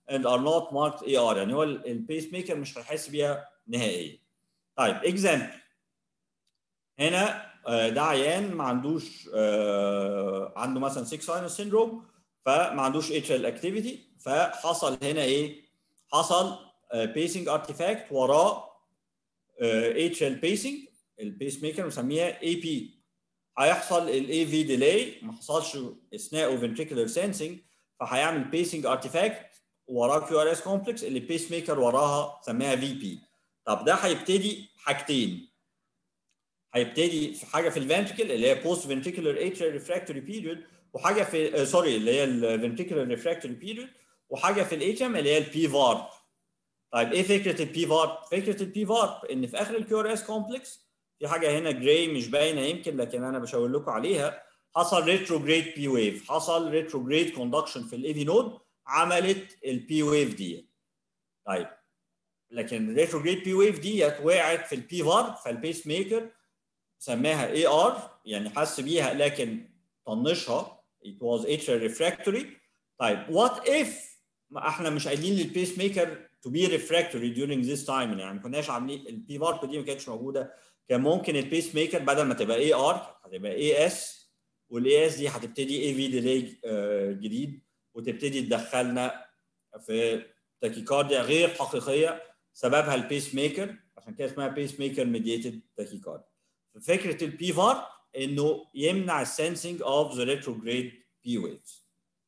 Speaker 1: and are not marked AR يعني هو البيس ميكر مش هيحس بيها نهائيا. طيب اكزامبل هنا ده عيان ما عندوش عنده مثلا 6 ساينس سيندروم فما عندوش اتش اكتيفيتي فحصل هنا ايه؟ حصل بيسنج ارتيفاكت وراه اتش ال بيسنج البيس ميكر مسميها اي بي هيحصل الاي في ديلي ما حصلش اثناء فنتريكولار سينسنج فهيعمل بيسنج ارتيفاكت وراه كيو ار اس كومبلكس اللي البيس ميكر وراها سميها في بي طب ده هيبتدي حاجتين هيبتدي في حاجه في الفنتريكل اللي هي بوست فنتريكولار اتريال ريفراكتوري بيريود وحاجه في سوري اللي هي الفنتريكولار ريفراكتوري بيريود وحاجه في الاتش ام اللي هي البي فارب طيب ايه فكره البي فارب؟ فكره البي فارب ان في اخر الكيو ار اس كومبلكس في حاجه هنا جراي مش باينه يمكن لكن انا بشاور لكم عليها حصل ريتروجريد بي ويف حصل ريتروجريد كوندكشن في الاي في نود عملت البي ويف دي طيب لكن الريتروجريد بي ويف ديت وقعت في البي فارب فالبيس ميكر سماها اي ار يعني حس بيها لكن طنشها it was atrial refractory طيب what if ما احنا مش قايلين للبيس ميكر to be refractory during this time يعني ما كناش عاملين البي فارب دي ما كانتش موجوده كان ممكن البيس ميكر بدل ما تبقى اي ار هتبقى اي اس والاي اس دي هتبتدي اي في ديلي جديد وتبتدي تدخلنا في تاكيكارديا غير حقيقيه سببها البيس ميكر عشان كده اسمها بيس ميكر ميديتد تاكيكارديا فكره البي فار انه يمنع السنسنج اوف ذا ريتروجريد بي ويفز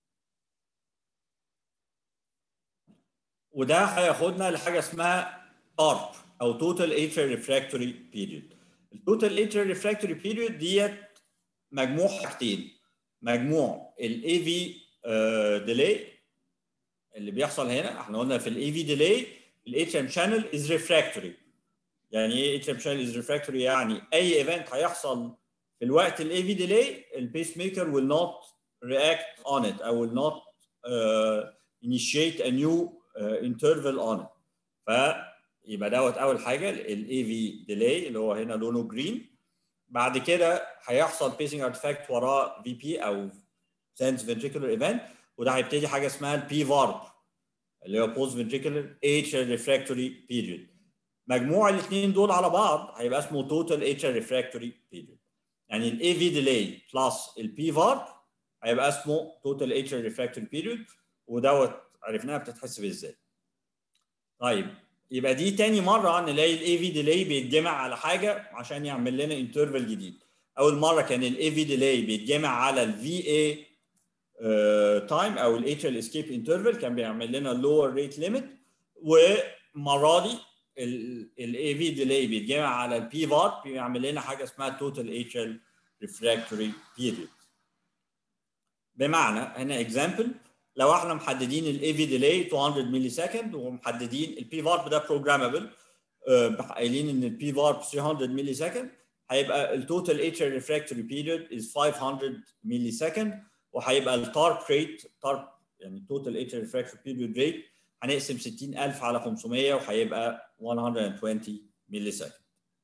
Speaker 1: وده هياخدنا لحاجه اسمها تارب او توتال اتريال ريفراكتوري بيريود التوتال اتريال ريفراكتوري بيريود ديت مجموع حاجتين مجموع الاي في ديلي اللي بيحصل هنا احنا قلنا في الاي في ديلي الاتش ام شانل از ريفراكتوري يعني ايه اتش ام شانل از ريفراكتوري يعني اي ايفنت هيحصل في الوقت الاي في ديلي البيس ميكر will not react on it او will not uh, initiate a new uh, interval on it فيبقى دوت اول حاجه الاي في ديلي اللي هو هنا لونه جرين بعد كده هيحصل بيسنج ارتفاكت وراه في بي او سنس فنتريكولار ايفنت وده هيبتدي حاجه اسمها البي فارب اللي هو بوست فنتريكولار اتش ريفراكتوري بيريود مجموع الاثنين دول على بعض هيبقى اسمه توتال اتش ريفراكتوري بيريود يعني الاي في ديلي بلس البي فارب هيبقى اسمه توتال اتش ريفراكتوري بيريود ودوت عرفناها بتتحسب ازاي طيب يبقى دي تاني مره نلاقي الاي في ديلي بيتجمع على حاجه عشان يعمل لنا انترفال جديد اول مره كان الاي في ديلي بيتجمع على الفي اي تايم او الاتريال اسكيب انترفال كان بيعمل لنا اللور ريت ليميت ومره دي الاي في ديلي بيتجمع على البي فار بيعمل لنا حاجه اسمها توتال اتريال ريفراكتوري بيريود بمعنى هنا اكزامبل لو احنا محددين الاي في ديلي 200 ملي سكند ومحددين البي فارب ده بروجرامبل قايلين ان البي فارب 300 ملي سكند هيبقى التوتال اتريال ريفراكتوري بيريود از 500 ملي سكند وهيبقى التارب ريت تارب يعني التوتال اتريال ريفراكتوري بيريود ريت هنقسم 60000 على 500 وهيبقى 120 ملي سكند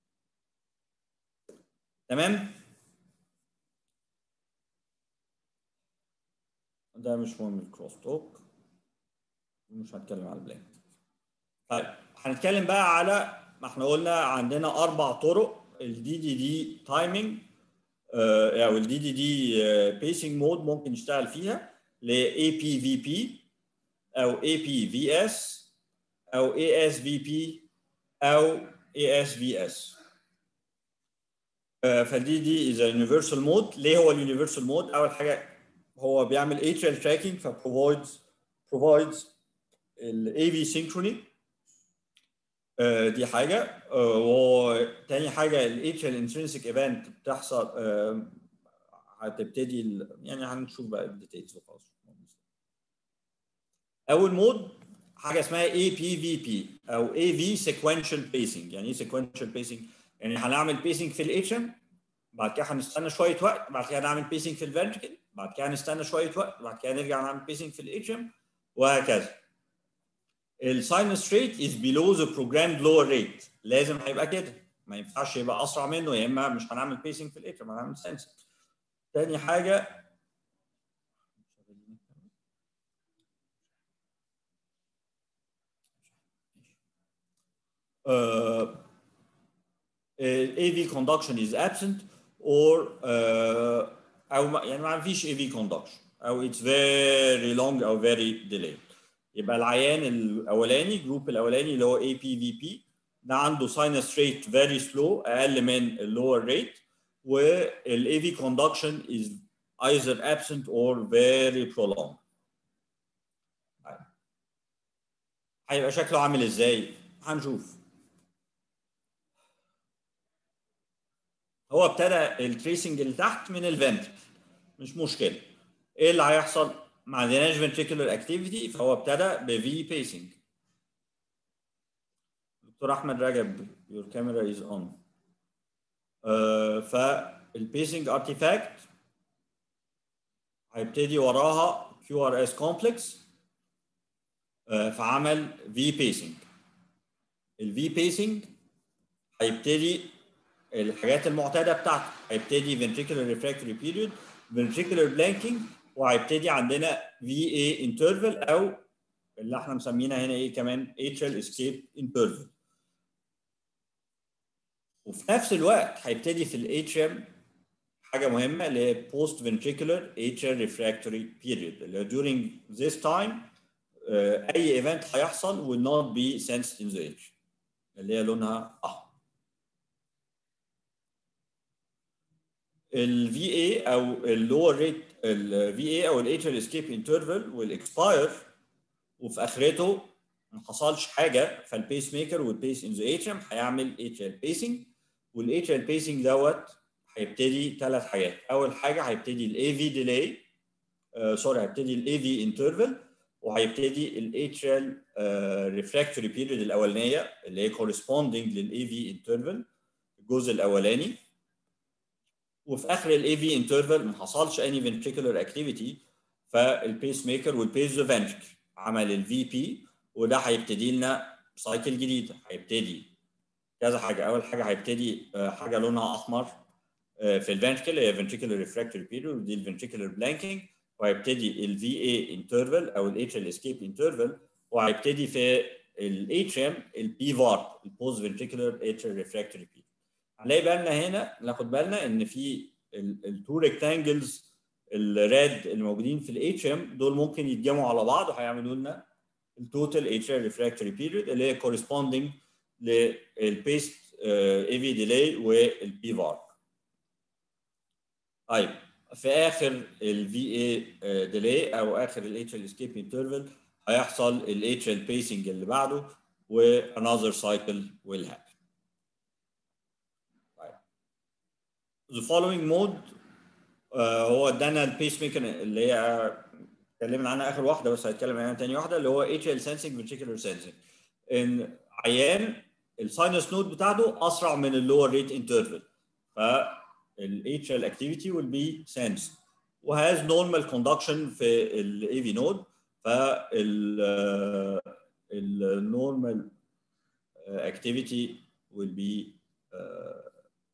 Speaker 1: تمام ده مش مهم الكروس توك مش هنتكلم على البلان طيب هنتكلم بقى على ما احنا قلنا عندنا اربع طرق الدي دي دي تايمنج او الدي دي دي بيسنج مود ممكن نشتغل فيها ل اي بي في بي او اي بي في اس او اي اس في بي او اي اس في اس فدي دي از يونيفرسال مود ليه هو اليونيفرسال مود اول حاجه هو بيعمل atrial tracking ف provides provides ال AV synchrony uh, دي حاجة uh, وتاني حاجة ال atrial intrinsic event بتحصل uh, هتبتدي ال... يعني هنشوف بقى الديتيلز وخلاص أول مود حاجة اسمها APVP أو AV sequential pacing يعني إيه sequential pacing؟ يعني هنعمل pacing في ال HM بعد كده هنستنى شوية وقت بعد كده نعمل pacing في الفنتركل بعد كده نستنى شويه وقت بعد كده نرجع نعمل بيسنج في الاتش ام وهكذا الساينس ريت از بيلو ذا programmed lower rate لازم هيبقى كده ما ينفعش يبقى اسرع منه يا اما مش هنعمل بيسنج في الاتش ام هنعمل سنسنج تاني حاجه uh, AV conduction is absent or uh, أو ما- يعني ما فيش AV conduction أو it's very long أو very delayed يبقى العيان الأولاني الجروب الأولاني اللي هو APVP ده عنده sinus rate very slow أقل من اللور rate وال AV conduction is either absent or very prolonged طيب. هيبقى شكله عامل ازاي؟ هنشوف هو ابتدى التريسنج اللي تحت من الفنتركل مش مشكله ايه اللي هيحصل؟ ما عندناش ventricular activity فهو ابتدى ب V pacing دكتور احمد رجب your camera is on uh, فالبيسنج ارتيفاكت هيبتدي وراها QRS complex uh, فعمل V pacing ال V pacing هيبتدي الحاجات المعتاده بتاعته هيبتدي ventricular refractory period ventricular blanking وهيبتدي عندنا VA interval او اللي احنا مسمينها هنا ايه كمان atrial escape interval وفي نفس الوقت هيبتدي في الاتريم حاجه مهمه اللي هي post ventricular atrial refractory period اللي هو during this time uh, اي event هيحصل will not be sensed in the atrium اللي هي لونها احمر ال VA او اللور ريت ال VA او الاتريال اسكيب انترفال والاكسباير وفي اخرته ما حصلش حاجه فالبيس ميكر والبيس ان ذا اتريم هيعمل اتريال بيسنج والاتريال بيسنج دوت هيبتدي ثلاث حاجات اول حاجه هيبتدي الاي في ديلي سوري هيبتدي الاي في انترفال وهيبتدي الاتريال ريفراكتوري بيريود الاولانيه اللي هي كورسبوندنج للاي في انترفال الجزء الاولاني وفي اخر الاي في انترفال ما حصلش اني فنتريكولار اكتيفيتي فالبيس ميكر والبيز فنتريكل عمل الفي بي وده هيبتدي لنا سايكل جديده هيبتدي كذا حاجه اول حاجه هيبتدي آه، حاجه لونها احمر آه، في الفنتريكل هي فنتريكولار ريفراكتوري بيريود ودي الفنتريكولار بلانكينج وهيبتدي الفي اي انترفال او الاتريال اسكيب انترفال وهيبتدي في الاتريم البي فار البوز فنتريكولار اتريال ريفراكتوري بيريود هنلاقي بالنا هنا ناخد بالنا ان في التو ريكتانجلز الريد الموجودين في الاتريم دول ممكن يتجمعوا على بعض وهيعملوا لنا التوتال اتريال ريفراكتوري بيريود اللي هي كورسبوندنج للبيست اي في ديلي والبي فار طيب في اخر الفي اي ديلي او اخر الاتريال اسكيب انترفال هيحصل الاتريال بيسنج اللي بعده وانذر سايكل ويل happen The following mode آه، هو ادانا البيس ميكر اللي هي اتكلمنا عنها اخر واحده بس هتكلم عنها تاني واحده اللي هو atrial sensing ventricular sensing ان عيان الساينس نود بتاعته اسرع من اللور ريت انترفال فالاtrial activity will be sensed وهاز normal conduction في الاي في نود فال النورمال activity will be uh,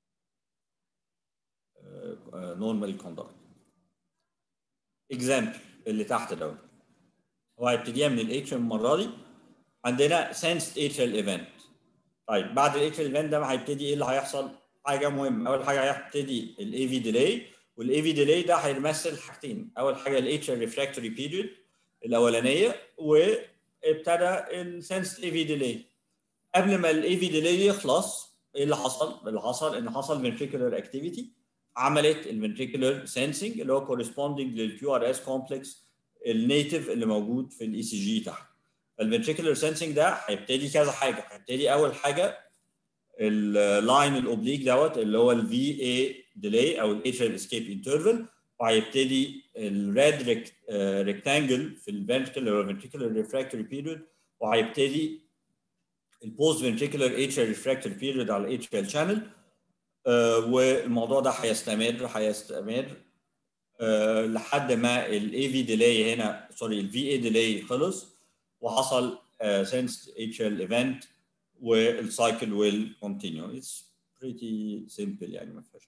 Speaker 1: نورمال كوندكت اكزامبل اللي تحت دوت هو هيبتديها من الاتريال المره دي عندنا سنس اتريال ايفنت طيب بعد الاتريال ايفنت ده هيبتدي ايه اللي هيحصل حاجه مهمه اول حاجه هيبتدي الاي في ديلي والاي في ديلي ده هيمثل حاجتين اول حاجه الاتريال ريفراكتوري بيريود الاولانيه وابتدى السنس اي في ديلي قبل ما الاي في ديلي يخلص ايه اللي حصل؟ اللي حصل ان حصل ventricular activity عملت الفنتريكولار سensing اللي هو corresponding للكيو ار اس كومبلكس النيتف اللي موجود في الاي سي جي تحت الفنتريكولار سensing ده هيبتدي كذا حاجه هيبتدي اول حاجه اللاين الاوبليك دوت اللي هو الفي اي ديلي او الاتريال اسكيب انترفال وهيبتدي الريد ريكتانجل في الفنتريكل اللي هو الفنتريكولار ريفراكتوري بيريود وهيبتدي البوست فنتريكولار اتريال ريفراكتوري بيريود على الاتريال شانل آه، والموضوع ده هيستمر هيستمر آه، لحد ما الاي في ديلي هنا سوري الفي اي ديلي خلص وحصل سنس اتشال ايفنت والسايكل ويل كونتينيو اتس بريتي سيمبل يعني ما فيهاش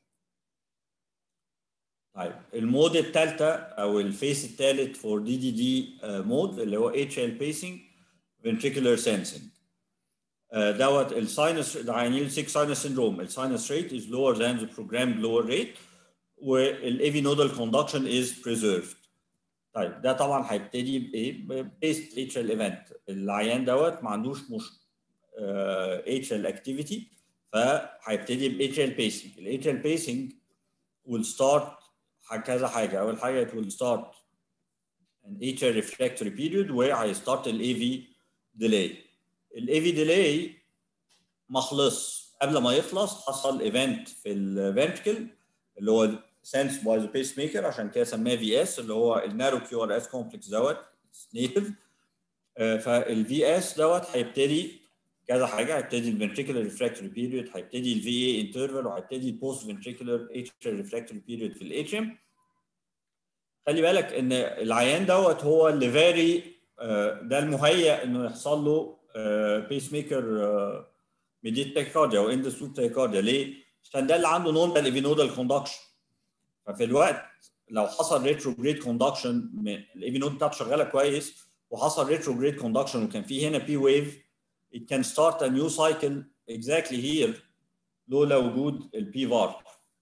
Speaker 1: طيب المود الثالثه او الفيس الثالث فور دي دي دي مود اللي هو اتش ال بيسنج ventricular sensing دوت الساينس العيانين 6 ساينس سيندروم الساينس ريت is lower than the programmed lower rate والاي nodal conduction is preserved طيب ده طبعا هيبتدي بايه؟ بيست اتريال ايفنت العيان دوت ما عندوش مش اتريال اكتيفيتي فهيبتدي باتريال بيسنج الاتريال بيسنج will start كذا حاجه اول حاجه it will start an atrial refractory period where هيستارت ال AV delay ال AV delay ما خلص قبل ما يخلص حصل ايفنت في الفنتركل اللي هو سنس باي ذا بيس ميكر عشان كده سماه في اس اللي هو النارو كيو ار اس كومبلكس دوت نيتف فالفي اس دوت هيبتدي كذا حاجه هيبتدي الفنتريكولار ريفراكتوري بيريود هيبتدي الفي اي انترفال وهيبتدي البوست فنتريكولار اتريال ريفراكتوري بيريود في الاتريم خلي بالك ان العيان دوت هو اللي فيري ده المهيأ انه يحصل له بيس ميكر ميديت تاكيكارديا او اند سوب تاكيكارديا ليه؟ عشان ده اللي عنده نورمال ايفينودال كوندكشن ففي الوقت لو حصل ريتروجريد كوندكشن الايفي نود بتاعته شغاله كويس وحصل ريتروجريد كوندكشن وكان في هنا بي ويف it can start a new cycle exactly here لولا وجود البي فار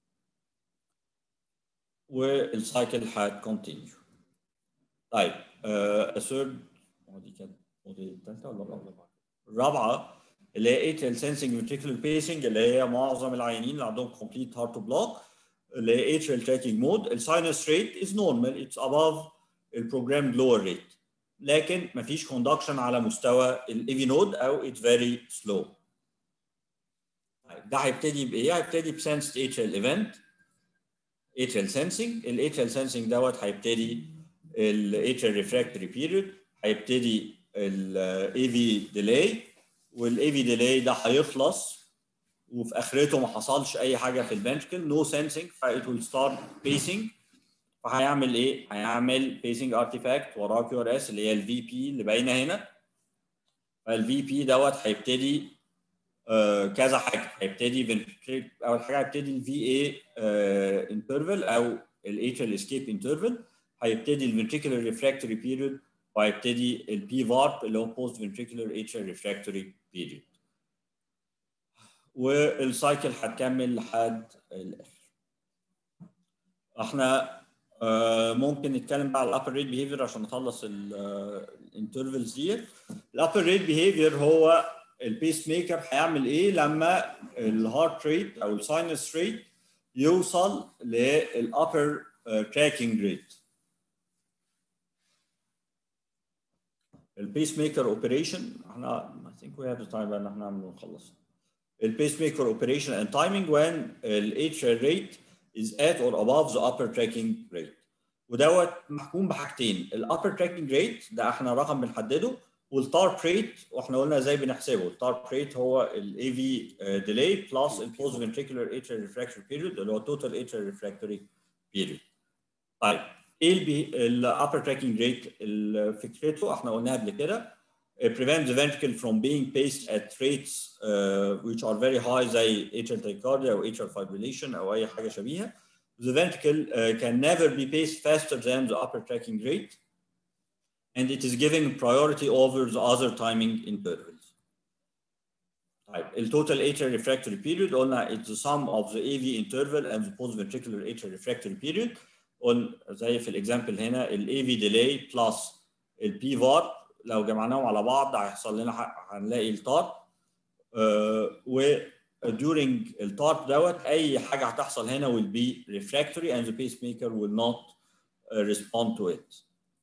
Speaker 1: والسايكل هتكونتينيو طيب الثيرد دي كانت الثالثه ولا الرابعه؟ الرابعه اللي هي اتريال سنسنج فينتريكولار بيسنج اللي هي معظم العيانين اللي عندهم كومبليت هارت بلوك اللي هي اتريال تراكنج مود الساينس ريت از نورمال اتس اباف البروجرام لور ريت لكن مفيش كوندكشن على مستوى الايفي نود او اتس فيري سلو ده هيبتدي بايه؟ هيبتدي بسنس اتريال ايفنت اتريال سنسنج الاتريال سنسنج دوت هيبتدي الاتريال ريفراكتوري بيريود هيبتدي الاي في ديلي والاي في ديلي ده هيخلص وفي اخرته ما حصلش اي حاجه في الفنتركل نو سنسنج فايت ويل ستارت بيسنج فهيعمل ايه؟ هيعمل بيسنج ارتيفاكت وراه كيو ار اس اللي هي الفي بي اللي باينه هنا فالفي بي دوت هيبتدي آه كذا حاجه هيبتدي اول حاجه هيبتدي الفي اي انترفال او الاتريال اسكيب انترفال هيبتدي الفنتريكولار ريفراكتوري بيريود وهيبتدي البي فارب اللي هو بوست فنتريكولار اتريال ريفراكتوري بيريود والسايكل هتكمل لحد الاخر احنا آه ممكن نتكلم بقى على الابر ريت بيهيفير عشان نخلص الانترفلز دي الابر ريت بيهيفير هو البيس ميكر هيعمل ايه لما الهارت ريت او الساينس ريت يوصل للابر تراكنج ريت البيس ميكر اوبريشن احنا I think we have the time ان احنا نعمل ونخلص البيس ميكر اوبريشن and timing when ال atrial rate is at or above the upper tracking rate ودوت محكوم بحاجتين الابر تراكنج ريت ده احنا رقم بنحدده والتارب ريت واحنا قلنا ازاي بنحسبه التارب ريت هو الاي في ديلي بلس البوست فنتريكولار اتريال ريفراكتوري بيريود اللي هو توتال اتريال ريفراكتوري بيريود طيب ايه الابر تراكنج ريت فكرته احنا قلناها قبل كده prevent the ventricle from being paced at rates uh, which are very high زي atrial tachycardia او atrial fibrillation او اي حاجه شبيهه. The ventricle uh, can never be paced faster than the upper tracking rate and it is giving priority over the other timing intervals. طيب التوتال atrial refractory period قلنا it's the sum of the AV interval and the post ventricular atrial refractory period. قلنا زي في الاكزامبل هنا ال AV delay plus ال P var لو جمعناهم على بعض هيحصل لنا هنلاقي التارب uh, و during التارب دوت اي حاجه هتحصل هنا will be refractory and the pacemaker will not uh, respond to it.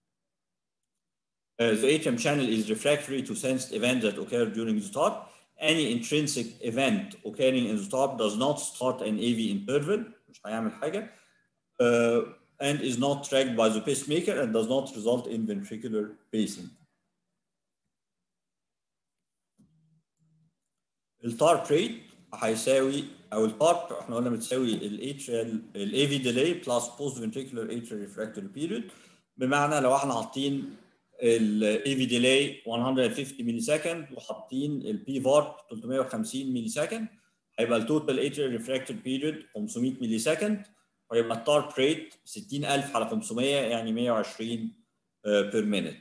Speaker 1: Uh, the ATM channel is refractory to sensed events that occur during the TARP. Any intrinsic event occurring in the TARP does not start an AV interval, مش هيعمل حاجه. Uh, and is not tracked by the pacemaker and does not result in ventricular pacing. التارب ريت هيساوي او التارب احنا قلنا بتساوي الاتريال الاي في ديلي بلس بوست فنتريكولار اتريال ريفراكتوري بيريود بمعنى لو احنا حاطين الاي في ديلي 150 ملي سكند وحاطين البي فارب 350 ملي سكند هيبقى التوتال اتريال ريفراكتوري بيريود 500 ملي سكند ويبقى التارب ريت 60000 على 500 يعني 120 بير مينت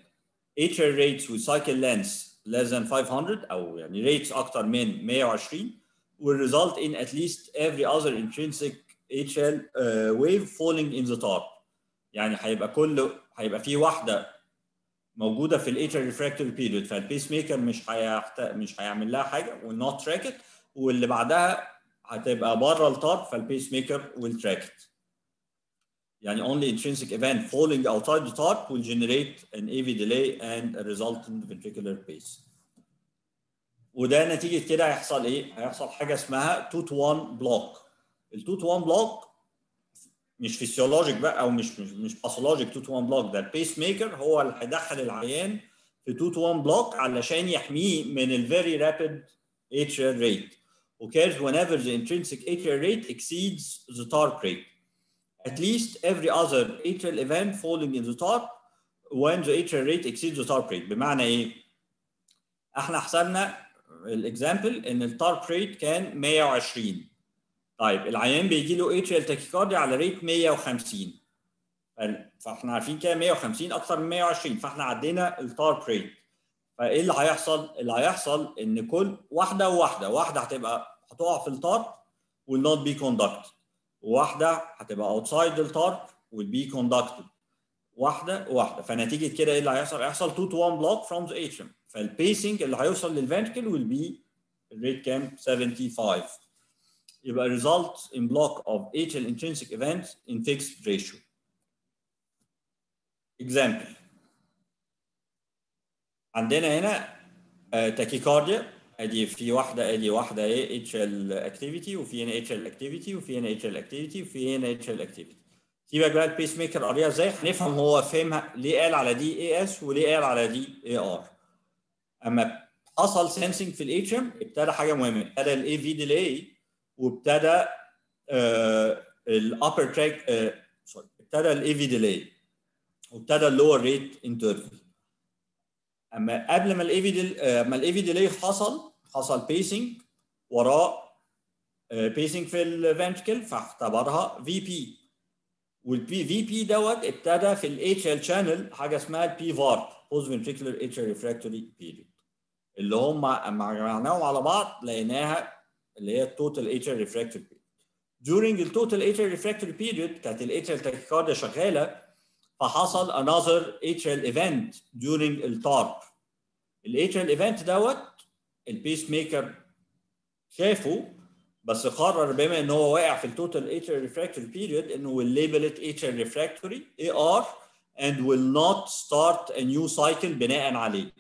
Speaker 1: atrial rates with cycle lengths less than 500 او يعني rates اكتر من 120 will result in at least every other intrinsic atrial uh, wave falling in the TARP يعني هيبقى كل هيبقى في واحده موجوده في الاتريال ريفراكتوري بيريود فالبيس ميكر مش هيحت... مش هيعمل لها حاجه will not track it واللي بعدها هتبقى بره التارب فالبيس ميكر will track it يعني only intrinsic event falling outside the TARP will generate an AV delay and a resultant ventricular pace. وده نتيجة كده هيحصل ايه؟ هيحصل حاجة اسمها 2 to 1 بلوك. ال 2 to 1 بلوك مش فيسيولوجيك بقى او مش مش مش باثولوجيك 2 to 1 بلوك ده البيس ميكر هو اللي هيدخل العيان في 2 to 1 بلوك علشان يحميه من ال very rapid atrial rate. occurs whenever the intrinsic atrial rate exceeds the TARP rate. at least every other atrial event falling in the TARP when the atrial rate exceeds the TARP rate بمعنى ايه؟ احنا حسبنا الاكزامبل ان التارب ريت كان 120 طيب العيان بيجي له اتريال تاكيكارديا على ريت 150 فاحنا عارفين كده 150 اكتر من 120 فاحنا عدينا التارب ريت فايه اللي هيحصل؟ اللي هيحصل ان كل واحده وواحده واحده هتبقى هتقع في التارب will not be conducted واحده هتبقى outside التارب will be conducted واحده واحده فنتيجه كده ايه اللي هيحصل؟ هيحصل 2 to 1 block from the atrium فالبيسنج اللي هيوصل للفنتكل will be الريت كام؟ 75 يبقى result in block of atrial intrinsic events in fixed ratio. Example عندنا هنا تاكيكارديا ادي في واحده ادي واحده ايه اتريال اكتيفيتي وفي هنا اتريال اكتيفيتي وفي هنا اتريال اكتيفيتي وفي هنا اتريال اكتيفيتي سيبك بقى البيس ميكر قريها ازاي هنفهم هو فهمها ليه قال على دي اي اس وليه قال على دي اي ار اما حصل سنسنج في الاتريم ابتدى حاجه مهمه ابتدى الاي في ديلي وابتدى الابر تراك سوري ابتدى الاي في ديلي وابتدى اللور ريت انترفل اما قبل ما الاي في ديل اما الاي في ديلي حصل حصل بيسنج وراه بيسنج في الفنتكل فاعتبرها في بي والبي في بي دوت ابتدى في الاتش ال شانل حاجه اسمها البي فارت بوست فنتريكولار اتش ريفراكتوري بيريود اللي هم اما جمعناهم على بعض لقيناها اللي هي التوتال اتر ريفراكتوري بيريود during التوتال اتر ريفراكتوري بيريود كانت الاتر تاكيكارديا شغاله فحصل another atrial event during التارب الاتريال ايفنت دوت البيس ميكر شافه بس قرر بما ان هو واقع في التوتال اتريال ريفراكتوري بيريود انه will label it atrial refractory AR and will not start a new cycle بناء عليه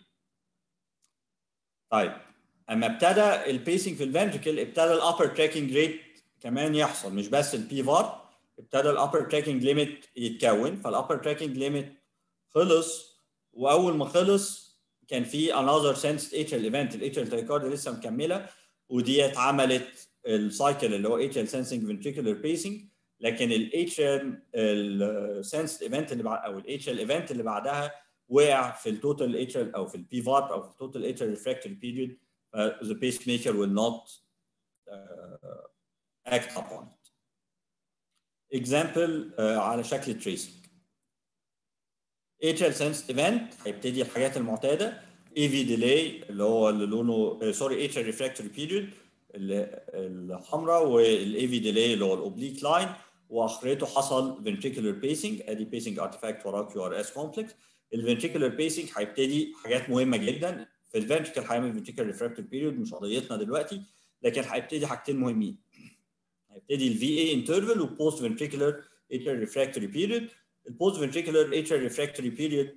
Speaker 1: طيب اما ابتدى البيسنج في الفنتركل ابتدى الابر تراكنج ريت كمان يحصل مش بس البي فار ابتدى الابر تراكنج ليميت يتكون فالابر تراكنج ليميت خلص واول ما خلص كان في another sensed atrial event الاتريال تايكارديا لسه مكمله ودي اتعملت السايكل اللي هو atrial sensing ventricular pacing لكن الاتريال السنسد ايفنت اللي بعد او الاتريال ايفنت اللي بعدها وقع في التوتال اتريال او في البي فارب او في التوتال اتريال ريفراكتوري بيريود the pacemaker will not uh, act upon it. Example uh, على شكل tracing. atrial sensed event هيبتدي الحاجات المعتاده AV delay اللي هو اللي لونه سوري atrial refractory period الحمراء والاي في ديلي اللي هو الاوبليك لاين واخرته حصل ventricular pacing ادي pacing artifact وراه كيو ار اس كومبلكس الفنتريكولار بيسنج هيبتدي حاجات مهمه جدا في الفنتريكل هيعمل فنتريكل ريفراكتور بيريود مش قضيتنا دلوقتي لكن هيبتدي حاجتين مهمين هيبتدي الفي اي انترفال وبوست فنتريكولار اتريال ريفراكتوري بيريود البوست فنتريكولار اتريال ريفراكتوري بيريود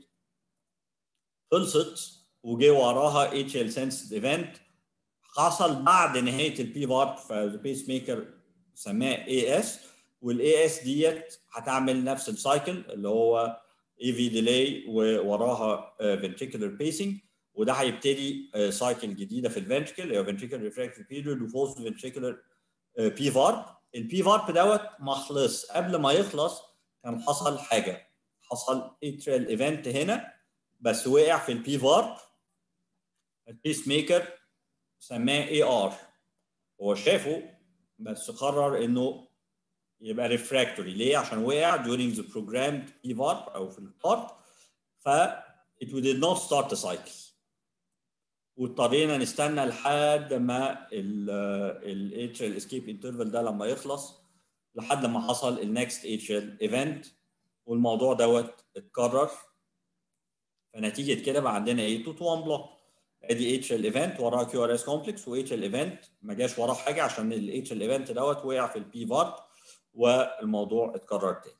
Speaker 1: خلصت وجه وراها اتريال سنسد ايفنت حصل بعد نهايه البي فارب فالبيس ميكر سماه اي اس والاي اس ديت هتعمل نفس السايكل اللي هو اي في ديلي ووراها فنتريكولار بيسنج وده هيبتدي سايكل جديده في الفنتريكل اللي هو فنتريكولار ريفراكتوري بيريود وبوست فنتريكولار بي فارب البي فارب دوت ما خلص قبل ما يخلص كان حصل حاجه حصل اتريال ايفنت هنا بس وقع في البي فارب البيس ميكر سماه اي ار هو شافه بس قرر انه يبقى ريفراكتوري ليه؟ عشان وقع during the programmed EVARP او في البارت ف it did not start the cycle واضطرينا نستنى لحد ما ال atrial escape interval ده لما يخلص لحد ما حصل النكست atrial event والموضوع دوت اتكرر فنتيجه كده بقى عندنا ايه 2 to 1 بلوك ادي atrial event وراه كيو ار اس كومبلكس واtrial event ما جاش وراه حاجه عشان atrial event دوت وقع في البي فارت والموضوع اتكرر تاني.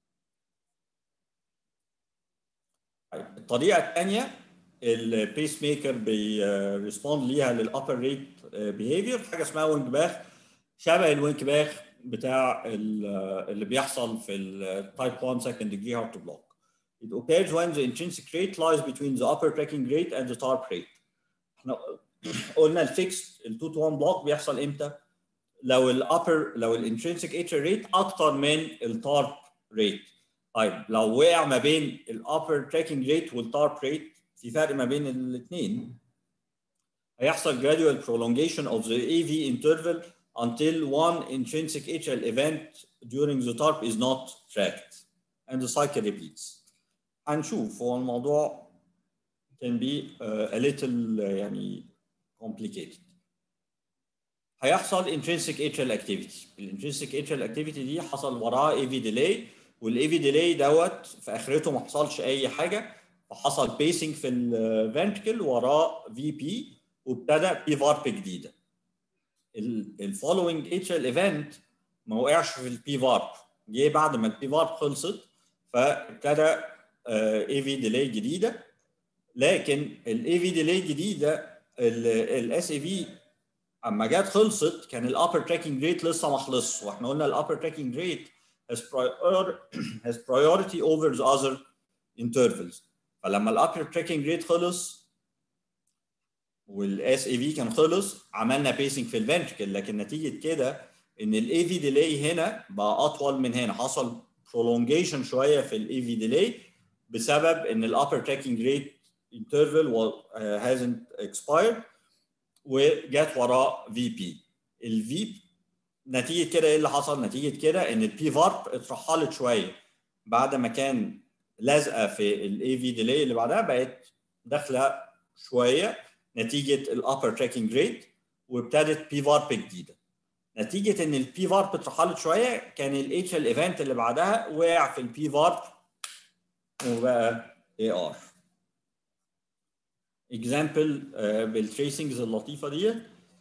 Speaker 1: طيب الطريقه الثانيه البيس ميكر بيرسبوند ليها للابر ريت بيهيفير حاجه اسمها وينج باخ شبه الوينج باخ بتاع اللي بيحصل في التايب 1 second degree heart block. It occurs when the intrinsic rate lies between the upper tracking rate and the TARP rate. احنا قلنا الفيكس ال 2 to 1 block بيحصل امتى؟ لو الابر لو الانترنسك اتر ريت اكتر من التارب ريت. طيب لو وقع ما بين الابر تراكنج ريت والتارب ريت في فرق ما بين الاثنين هيحصل gradual prolongation of the AV interval until one intrinsic atrial event during the TARP is not tracked and the cycle repeats. هنشوف هو الموضوع can be uh, a little uh, يعني complicated. هيحصل intrinsic atrial activity. الintrinsic atrial activity دي حصل وراه AV delay والAV delay دوت في اخرته ما حصلش اي حاجه فحصل pacing في الفنتكل وراه VP وابتدى بي فارب جديده. الفولوينج اتريال ايفنت ما وقعش في البي فارب جه بعد ما البي فارب خلصت فابتدى اي في ديلي جديده لكن الاي في ديلي جديده الاس اي في اما جت خلصت كان الابر تراكنج ريت لسه ما خلصش واحنا قلنا الابر تراكنج ريت has prior has priority over the other intervals فلما الابر تراكنج ريت خلص والاس اي في كان خلص عملنا بيسنج في الفنتركل لكن نتيجه كده ان الاي في ديلي هنا بقى اطول من هنا حصل prolongation شويه في الاي في ديلي بسبب ان الابر تراكنج ريت interval hasn't expired وجات وراه في بي الفي نتيجه كده ايه اللي حصل نتيجه كده ان البي فارب اترحلت شويه بعد ما كان لازقه في الاي في ديلي اللي بعدها بقت داخله شويه نتيجه الابر تراكنج ريت وابتدت بي فارب جديده نتيجه ان البي فارب اترحلت شويه كان الاتش ال ايفنت اللي بعدها وقع في البي فارب وبقى اي ار اكزامبل بالتريسنجز اللطيفه دي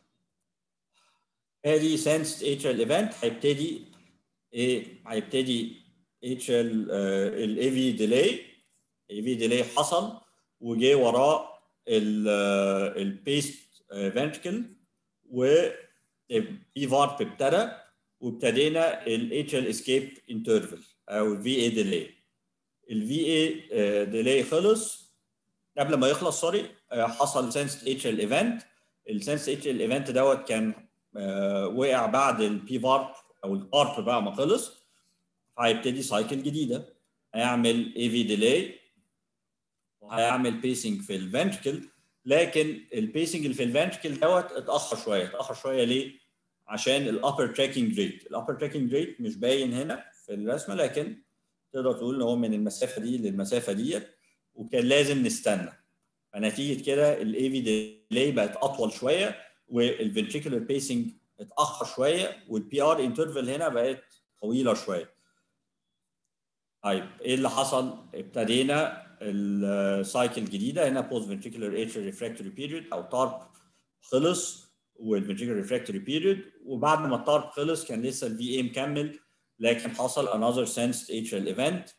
Speaker 1: ادي سنسد اتش ال ايفنت هيبتدي ايه هيبتدي اتش ال الاي في ديلي اي في ديلي حصل وجه وراه البيست فنتركل والبي فارب ابتدى وابتدينا الاتش ال اسكيب انترفل او الفي اي ديلي الفي اي ديلي خلص قبل ما يخلص سوري حصل سنس اتش ال ايفنت السنس اتش ال ايفنت دوت كان وقع بعد البي فارب او الارب بقى ما خلص هيبتدي سايكل جديده هيعمل اي في ديلي وهيعمل بيسنج في الفنتركل لكن البيسنج اللي في الفنتركل دوت اتاخر شويه اتاخر شويه ليه؟ عشان الابر تراكنج ريت الابر تراكنج ريت مش باين هنا في الرسمه لكن تقدر تقول ان هو من المسافه دي للمسافه ديت وكان لازم نستنى فنتيجه كده الاي في ديلي بقت اطول شويه والفنتريكولار بيسنج اتاخر شويه والبي ار انترفال هنا بقت طويله شويه طيب ايه اللي حصل؟ ابتدينا السايكل الجديده هنا بوست فنتريكولار اتريال ريفراكتوري بيريود او تارب خلص والفنتريكولار ريفراكتوري بيريود وبعد ما التارب خلص كان لسه الفي اي مكمل لكن حصل another sensed atrial event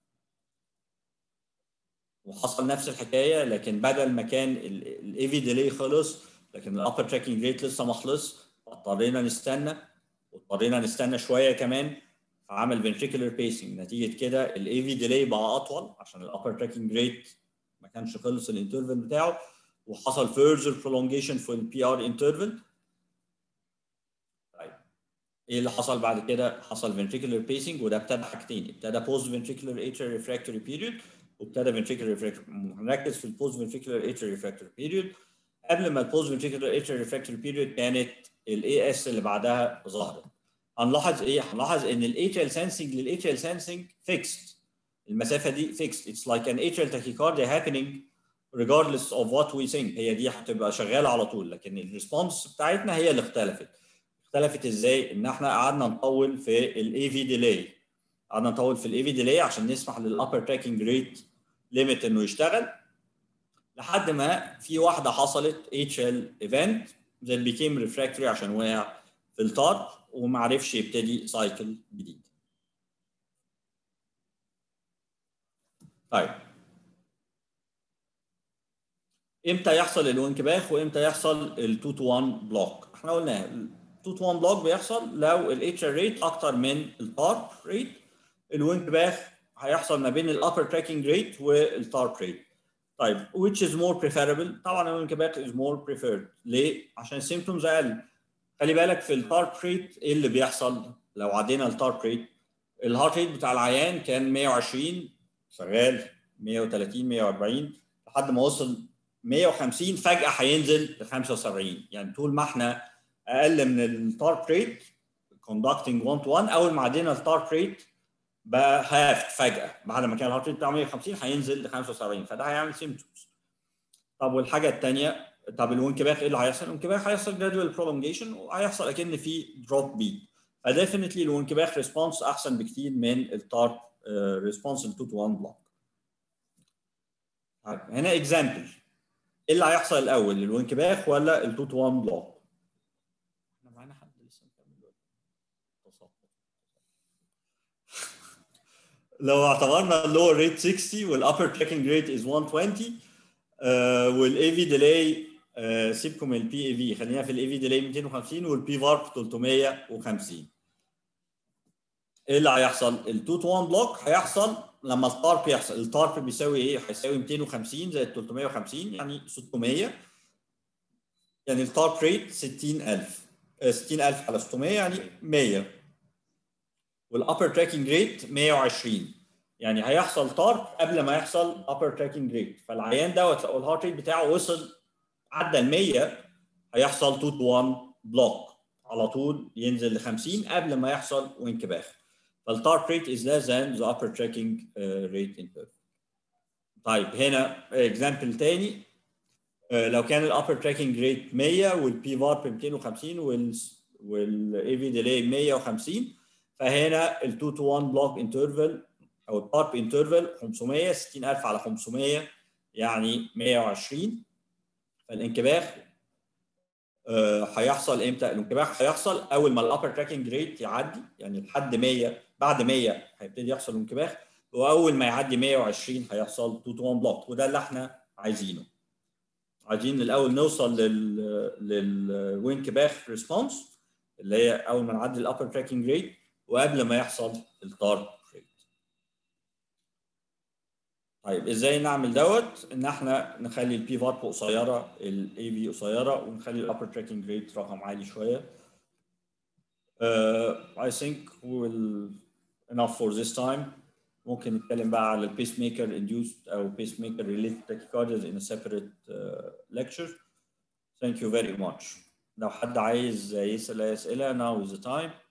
Speaker 1: وحصل نفس الحكايه لكن بدل ما كان الاي في ديلي خلص لكن الابر تراكنج ريت لسه ما خلص اضطرينا نستنى واضطرينا نستنى شويه كمان فعمل ventricular pacing نتيجه كده الاي في ديلي بقى اطول عشان الابر تراكنج ريت ما كانش خلص الانترفال بتاعه وحصل further prolongation في البي ار انترفال طيب ايه اللي حصل بعد كده؟ حصل ventricular pacing وده ابتدى حاجتين ابتدى post ventricular atrial refractory period وابتدى ventricular refractory هنركز في البوست ventricular atrial refractory period قبل ما البوست ventricular atrial refractory period كانت الاي اس اللي بعدها ظهرت هنلاحظ ايه؟ هنلاحظ ان الاتريال سensing للاتريال سensing فيكست المسافه دي fixed it's like an atrial tachycardia happening regardless of what we think هي دي هتبقى شغاله على طول لكن الريسبونس بتاعتنا هي اللي اختلفت اختلفت ازاي ان احنا قعدنا نطول في الاي في ديلي قعدنا نطول في الاي في ديلي عشان نسمح للابر تراكنج ريت ليميت انه يشتغل لحد ما في واحده حصلت اتش ال ايفنت that became refractory عشان وقع في الطار وما عرفش يبتدي سايكل جديد طيب امتى يحصل الانكباخ وامتى يحصل ال 2 تو 1 بلوك احنا قلنا ال 2 تو 1 بلوك بيحصل لو الاتش ار ريت اكتر من التارب ريت الانكباخ هيحصل ما بين الابر تراكنج ريت والتارب ريت طيب which is more preferable طبعا الانكباخ is more preferred ليه عشان السيمبتومز اقل خلي بالك في التارب ريت ايه اللي بيحصل لو عدينا التارب ريت الهارت ريت بتاع العيان كان 120 شغال 130 140 لحد ما وصل 150 فجأة هينزل ل 75 يعني طول ما احنا أقل من التارب ريت conducting 1 to 1 أول ما عدينا التارب ريت بقى هافت فجأة بعد ما كان الهارت ريت بتاعه 150 هينزل ل 75 فده هيعمل سيمتومز طب والحاجة الثانية طب الانكباخ ايه اللي هيحصل؟ الانكباخ هيحصل جرادوال برولونجيشن وهيحصل اكن في دروب بيت فديفنتلي الانكباخ ريسبونس احسن بكتير من التارب ريسبونس ال 2 to 1 بلوك هنا اكزامبل ايه اللي هيحصل الاول الانكباخ ولا ال 2 تو 1 بلوك احنا معانا حد لسه مكمل لو اعتبرنا اللور ريت 60 والابر تراكنج ريت از 120 والاي في ديلي سيبكم البي اي في خلينا في الاي في ديلي 250 والبي فارب 350 ايه اللي هيحصل؟ ال 2 تو 1 بلوك هيحصل لما الطارب يحصل الطارب بيساوي ايه؟ هيساوي 250 زائد 350 يعني 600 يعني الطارب ريت 60000 60000 على 600 يعني 100 والابر تراكنج ريت 120 يعني هيحصل طارب قبل ما يحصل ابر تراكنج ريت فالعيان دوت لو الهارت ريت بتاعه وصل عدى ال 100 هيحصل 2 تو 1 بلوك على طول ينزل ل 50 قبل ما يحصل انكباخ فالتارب rate is less than the upper tracking uh, rate in perfect. طيب هنا اكزامبل تاني uh, لو كان الابر تراكنج ريت 100 والبي فارب 250 وال والاي في ديلي 150 فهنا ال 2 تو 1 بلوك انترفال او البارب انترفال 500 60000 على 500 يعني 120 فالانكباخ هيحصل امتى؟ الانكباخ هيحصل اول ما الابر تراكنج ريت يعدي يعني لحد 100 بعد 100 هيبتدي يحصل انكباخ واول ما يعدي 120 هيحصل 2 تو 1 بلوك وده اللي احنا عايزينه. عايزين الاول نوصل لل للوينكباخ ريسبونس اللي هي اول ما نعدي الابر تراكنج ريت وقبل ما يحصل التارب ريت. طيب ازاي نعمل دوت؟ ان احنا نخلي البي فارب قصيره الاي في قصيره ونخلي الابر تراكنج ريت رقم عالي شويه. Uh, I think we will enough for this time. ممكن نتكلم بقى على البيس ميكر induced او بيس ميكر related tachycardias in a separate uh, lecture. Thank you very much. لو حد عايز يسأل أي أسئلة now is the time.